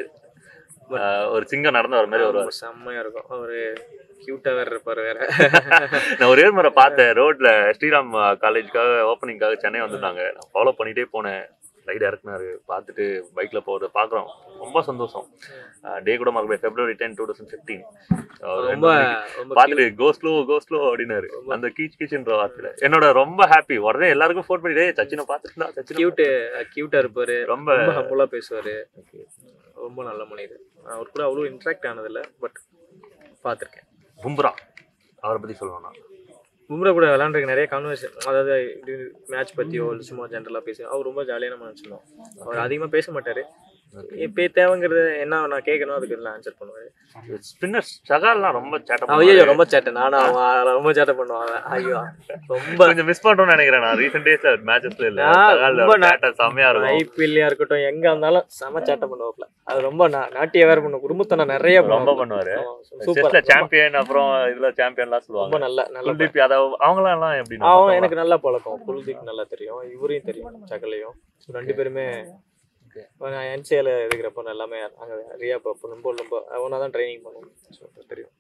ஆஹ் ஒரு சிங்கம் நடந்து வர மாதிரி வருவார் ஆமா, செம்மையா இருக்கும் அவரு கியூட்டா வேற இருப்பாரு வேற நான் ஒரே ஒரு முறை பார்த்தேன் ரோட்ல ஸ்ரீராம் காலேஜ்க்காக ஓப்பனிங்காக சென்னை வந்திருந்தாங்க நான் ஃபாலோ பண்ணிட்டே போனேன் ரைடு இறக்குனாரு பார்த்துட்டு பைக்ல போறத பாக்குறோம் ரொம்ப சந்தோஷம் டே கூட மறக்க February ten two thousand fifteen ரொம்ப ரொம்ப பார்த்துட்டு கோ ஸ்லோ கோ ஸ்லோ அப்படின்னாரு அந்த கீச் கீச்சுன்ற வார்த்தையில என்னோட ரொம்ப ஹாப்பி உடனே எல்லாருக்கும் ஃபோன் பண்ணிட்டே சச்சினை பார்த்துட்டு சச்சினை கியூட் கியூட்டா இருப்பாரு ரொம்ப ரொம்ப ஹம்புலா பேசுவாரு ரொம்ப நல்ல மனிதர் நான் அவர் கூட அவ்வளோ இன்ட்ராக்ட் ஆனதில்லை பட் பார்த்துருக்கேன் பும்ரா அவரை பத்தி சொல்லணும்னா பும்ரா கூட விளாண்டுருக்கு நிறைய கான்வர்சேஷன் அதாவது மேட்ச் பற்றியோ இல்லை சும்மா ஜென்ரலாக பேசி அவர் ரொம்ப ஜாலியான மனுஷனும் அவர் அதிகமாக பேச மாட்டார் இப்போ தேவைங்கிறது என்ன நான் கேட்கணும் அதுக்கு எல்லாம் ஆன்சர் பண்ணுவார் ஸ்பின்னர் சகால்லாம் ரொம்ப சேட்டை ஐயோ ரொம்ப சேட்டை நானும் அவன் ரொம்ப சேட்டை பண்ணுவான் ஐயோ ரொம்ப கொஞ்சம் மிஸ் பண்றோம்னு நினைக்கிறேன் நான் ரீசெண்ட் டேஸ்ல மேட்சஸ்ல இல்ல நான் சகால் ரொம்ப நா- சேட்டை செம்மையா இருக்கும் ஐபிஎல்லையா இருக்கட்டும் எங்க இருந்தாலும் செம சேட்டை பண்ணுவாப்ல அது ரொம்ப நா- நாட்டிய வேற பண்ணும் குடும்பத்தை நான் நிறைய ரொம்ப பண்ணுவாரு சூப்பர் செஸ்ல சாம்பியன் அப்புறம் இதுல சாம்பியன்லாம் ரொம்ப சொல்லுவாங்க நல்ல நல்ல குல்தீப் யாதவ் அவங்களாம் எல்லாம் எப்படி அவன் எனக்கு நல்லா பழக்கம் குல்தீப் நல்லா தெரியும் இவரையும் தெரியும் சகலையும் ரெண்டு பேருமே நான் என்சிஏல இருக்கிறப்போ நான் எல்லாமே அங்கே ரியா பார்ப்போம் ரொம்ப ரொம்ப அவனா தான் ட்ரைனிங் பண்ணுவோம் ஸோ தெரியும்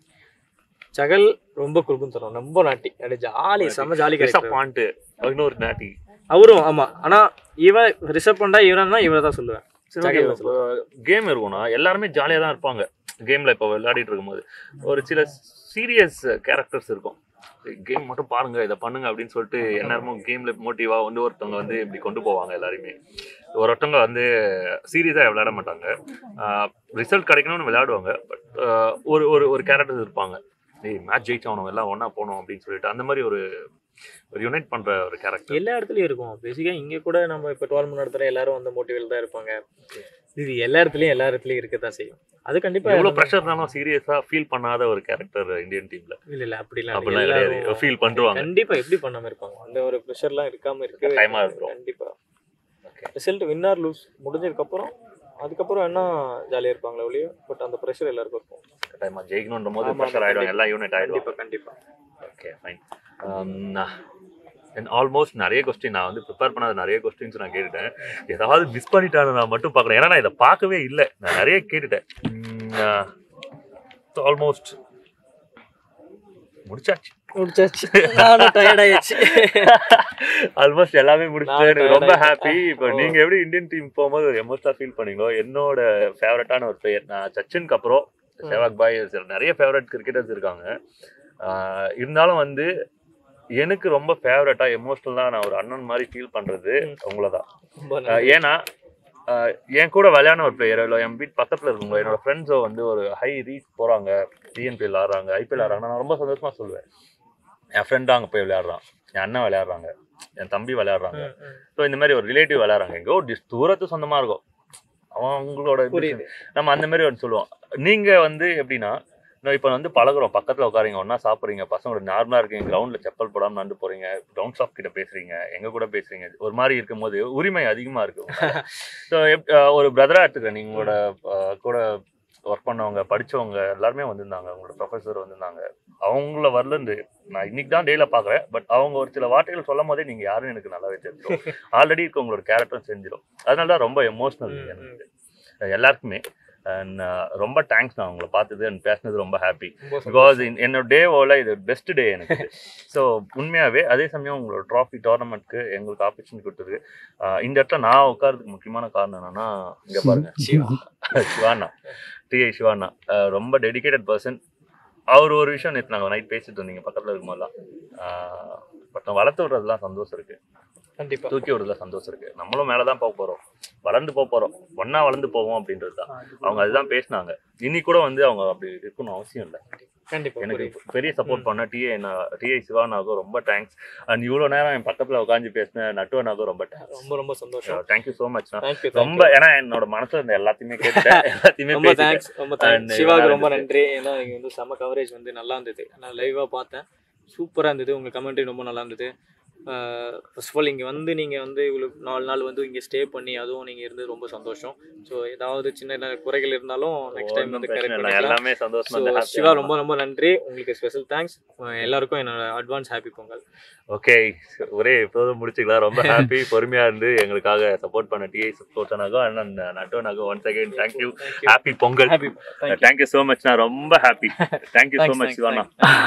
சகல் ரொம்ப குறுக்கும் தரும் ரொம்ப நாட்டி அப்படி ஜாலி செம்ம ஜாலி கிடைக்கும் பாயிண்ட் இன்னொரு நாட்டி அவரும் ஆமா ஆனா இவன் ரிசர்வ் பண்ணா இவன் தான் இவரை தான் சொல்லுவேன் சகல் தான் சொல்லுவேன். கேம் இருக்கும்னா எல்லாருமே ஜாலியா தான் இருப்பாங்க கேம்ல இப்போ விளையாடிட்டு இருக்கும்போது ஒரு சில சீரியஸ் கேரக்டர்ஸ் இருக்கும் கேம் மட்டும் பாருங்க இதை பண்ணுங்க அப்படின்னு சொல்லிட்டு எல்லாருமும் கேம்ல மோட்டிவா வந்து ஒருத்தவங்க வந்து இப்படி கொண்டு போவாங்க எல்லாருமே ஒருத்தவங்க வந்து சீரியஸா விளையாட மாட்டாங்க ரிசல்ட் கிடைக்கணும்னு விளையாடுவாங்க பட் ஒரு ஒரு ஒரு கேரக்டர்ஸ் இருப்பாங்க ஏய் மேட்ச் ஜெயிச்சவனும் எல்லாம் ஒண்ணா போகணும் அப்படின்னு சொல்லிட்டு அந்த மாதிரி ஒரு ஒரு யுனைட் பண்ற ஒரு கேரக்டர் எல்லா இடத்துலயும் இருக்கும் பேசிக்கா இங்க கூட நம்ம இப்ப டோர்னமெண்ட் நடத்துற எல்லாரும் வந்து மோட்டிவேட் தான் இருப்பாங்க இது எல்லா இடத்துலயும் எல்லா இடத்துலயும் இருக்கதான் செய்யும் அது கண்டிப்பா எவ்வளவு ப்ரெஷர் இருந்தாலும் சீரியஸா ஃபீல் பண்ணாத ஒரு கேரக்டர் இந்தியன் டீம்ல இல்ல இல்ல அப்படிலாம் அப்படிலாம் இல்ல. கிடையாது எல்லாரும் ஃபீல் பண்ணுவாங்க கண்டிப்பா எப்படி பண்ணாம இருப்பாங்க அந்த ஒரு ப்ரெஷர்லாம் இருக்காம இருக்கவே கட்டாயமா இருக்காது. இருக்கும். கண்டிப்பா Okay. ரிசல்ட் வின்னர் லூஸ் முடிஞ்சதுக்கு அப்புறம் அதுக்கப்புறம் என்ன ஜாலியா இருப்பாங்களே ஒழிய பட் அந்த ப்ரெஷர் எல்லாருக்கும் இருக்கும் கட்டாயமா ஜெயிக்கணுன்ற போது ஆமா, ப்ரெஷர் ஆமா, ஆயிடுவாங்க எல்லாம் யூனிட் ஆயிடுவாங்க கண்டிப்பா கண்டிப்பா ஓகே ஃபைன் ஆல்மோஸ்ட் நிறைய கொஸ்டின் நான் வந்து ப்ரிப்பேர் பண்ணாத நிறைய கொஸ்டின்ஸ் நான் கேட்டுட்டேன் ஏதாவது மிஸ் பண்ணிட்டானு நான் மட்டும் பார்க்கல ஏன்னா நான் இதை பார்க்கவே இல்லை நான் நிறைய கேட்டுட்டேன் ஆல்மோஸ்ட் முடிச்சாச்சு முடிச்சாச்சு நானும் டயர்ட் ஆயிடுச்சு ஆல்மோஸ்ட் எல்லாமே முடிச்சுட்டு நானும் எனக்கு ரொம்ப tired ஹாப்பி ஆயிட்டேன். இப்போ ஓ. நீங்க எப்படி இந்தியன் டீம் போகும்போது ஒரு எமோஷனலா ஃபீல் பண்ணீங்களோ என்னோட ஃபேவரட்டான ஒரு பிளேயர் நான் சச்சினுக்கு அப்புறம் சேவாக் பாய் சில நிறைய ஃபேவரட் கிரிக்கெட்டர்ஸ் இருக்காங்க ஆஹ் இருந்தாலும் வந்து எனக்கு ரொம்ப ஃபேவரட்டா எமோஷனலா நான் ஒரு அண்ணன் மாதிரி ஃபீல் பண்றது உங்களை தான் ரொம்ப நன்றி. ஏன்னா ஆஹ் என் கூட விளையாடின ஒரு பிளேயர் இல்லை என் வீட்டு பக்கத்துல இருக்கவங்க என்னோட ஃப்ரெண்ட்ஸோ வந்து ஒரு ஹை ரீச் போறாங்க டிஎன்பிஎல் ஆடுறாங்க ஐபிஎல் ஆடுறாங்க நான் ரொம்ப சந்தோஷமா சொல்லுவேன் என் ஃப்ரெண்ட் அங்கே போய் விளையாடுறான் என் அண்ணன் விளையாடுறாங்க என் தம்பி விளையாடுறாங்க ம், ம். ஸோ இந்த மாதிரி ஒரு ரிலேட்டிவ் விளையாடுறாங்க எங்கோ டிஸ் தூரத்து சொந்தமா இருக்கும் அவங்களோட இது புரியுது நம்ம அந்த மாதிரி ஒன்று சொல்லுவோம் நீங்க வந்து எப்படின்னா நான் இப்போ வந்து பழகுறோம் பக்கத்துல உட்காரீங்க ஒண்ணா சாப்பிட்றீங்க பசங்களோட நார்மலா இருக்கீங்க கிரவுண்ட்ல செப்பல் போடாம நடந்து போறீங்க கிரவுண்ட் ஸ்டாஃப் கிட்ட பேசுறீங்க எங்க கூட பேசுறீங்க ஒரு மாதிரி இருக்கும்போது உரிமை அதிகமா இருக்கு ஸோ ஒரு பிரதரா எடுத்துக்கிறேன் நீங்களோட அஹ், கூட ஒர்க் பண்ணவங்க படிச்சவங்க எல்லாருமே வந்திருந்தாங்க உங்களோட ப்ரொஃபஸர் வந்திருந்தாங்க அவங்கள வரலந்து நான் இன்னைக்கு தான் டேல பாக்குறேன் பட் அவங்க ஒரு சில வார்த்தைகள் சொல்லும் போதே நீங்க யாருன்னு எனக்கு நல்லாவே தெரிஞ்சிடும் ஆல்ரெடி இருக்க உங்களோட கேரக்டரும் செஞ்சிடும் அதனால தான் ரொம்ப எமோஷனல் ம், எனக்கு எல்லாருக்குமே அண்ட் ரொம்ப தேங்க்ஸ் நான் உங்களை பார்த்தது அண்ட் பேசினது ரொம்ப ஹாப்பி ரொம்ப சந்தோஷம். பிகாஸ் என்னோட டேவோல இது பெஸ்ட் டே எனக்கு ஸோ உண்மையாகவே அதே சமயம் உங்களோட ட்ராஃபி டோர்னமெண்ட்க்கு எங்களுக்கு ஆப்பர்ச்சுனிட்டி கொடுத்தது ஆஹ் இந்த இடத்துல நான் உட்காரதுக்கு முக்கியமான காரணம் என்னன்னா இங்க பாருங்க சிவா. சிவானா டிஐ சிவானா ஆஹ் ரொம்ப டெடிகேட்டட் பர்சன் அவர் ஒரு விஷயம் நேற்று நாங்கள் நைட் பேசிட்டு இருந்தீங்க பக்கத்தில் இருக்கும்போதெல்லாம் பட் வளர்த்து விடுறதுலாம் சந்தோஷம் இருக்கு கண்டிப்பா தூக்கி விடுறதுல சந்தோஷம் இருக்கு நம்மளும் மேலே தான் போக போகிறோம் வளர்ந்து போக போகிறோம் ஒன்றா வளர்ந்து போவோம் அப்படின்றது தான் அவங்க அதுதான் பேசினாங்க இன்னைக்கு கூட வந்து அவங்க அப்படி இருக்கணும் அவசியம் இல்லை கண்டிப்பா எனக்கு புரியுது. பெரிய சப்போர்ட் பண்ண டிஏ டிஐ சிவானாகும் ரொம்ப தேங்க்ஸ் அண்ட் இவ்வளோ நேரம் என் பக்கத்தில் உட்காந்து பேசின நட்டுவனாகும் ரொம்ப தேங்க்ஸ் ரொம்ப ரொம்ப சந்தோஷம் தேங்க்யூ ஸோ மச் தேங்க்யூ ரொம்ப ஏன்னா என்னோட மனசுல இருந்த எல்லாத்தையுமே கேட்டுட்டேன் எல்லாத்தையுமே ரொம்ப பேசிட்டேன். தேங்க்ஸ் ரொம்ப தேங்க்ஸ் And சிவாவுக்கு நல்லா ரொம்ப இருந்துச்சு. நன்றி ஏன்னா நீங்க வந்து செம்ம கவரேஜ் வந்து நல்லா இருந்தது நான் லைவாக பார்த்தேன் சூப்பராக இருந்தது உங்கள் கமெண்ட்ரி ரொம்ப நல்லா இருந்தது ஃபர்ஸ்ட் ஆஃப் ஆல் இங்கே வந்து நீங்கள் வந்து இவ்வளோ நாலு நாள் வந்து இங்கே ஸ்டே பண்ணி அதுவும் நீங்கள் இருந்தது ரொம்ப சந்தோஷம் ஸோ ஏதாவது சின்ன சின்ன குறைகள் இருந்தாலும் நெக்ஸ்ட் டைம் ஒண்ணும் வந்து பிரச்சனை கரெக்ட் இல்லை. பண்ணிக்கலாம் எல்லாமே சந்தோஷமா ஸோ இருந்தேன், happy சிவா ஆ ரொம்ப ரொம்ப நன்றி உங்களுக்கு ஸ்பெஷல் தேங்க்ஸ் எல்லாருக்கும் என்னோட அட்வான்ஸ் ஹாப்பி பொங்கல் ஓகே ஒரே இப்போதும் முடிச்சுக்கலாம் ரொம்ப ஹாப்பி பொறுமையா இருந்து எங்களுக்காக சப்போர்ட் பண்ண டிஐ சப்போர்ட்டனாகும் அண்ணன் நட்டுவனாகும் once again thank you happy Pongal happy thank you so much நான் ரொம்ப happy thank you so Thanks, much thanks, சிவானா thanks.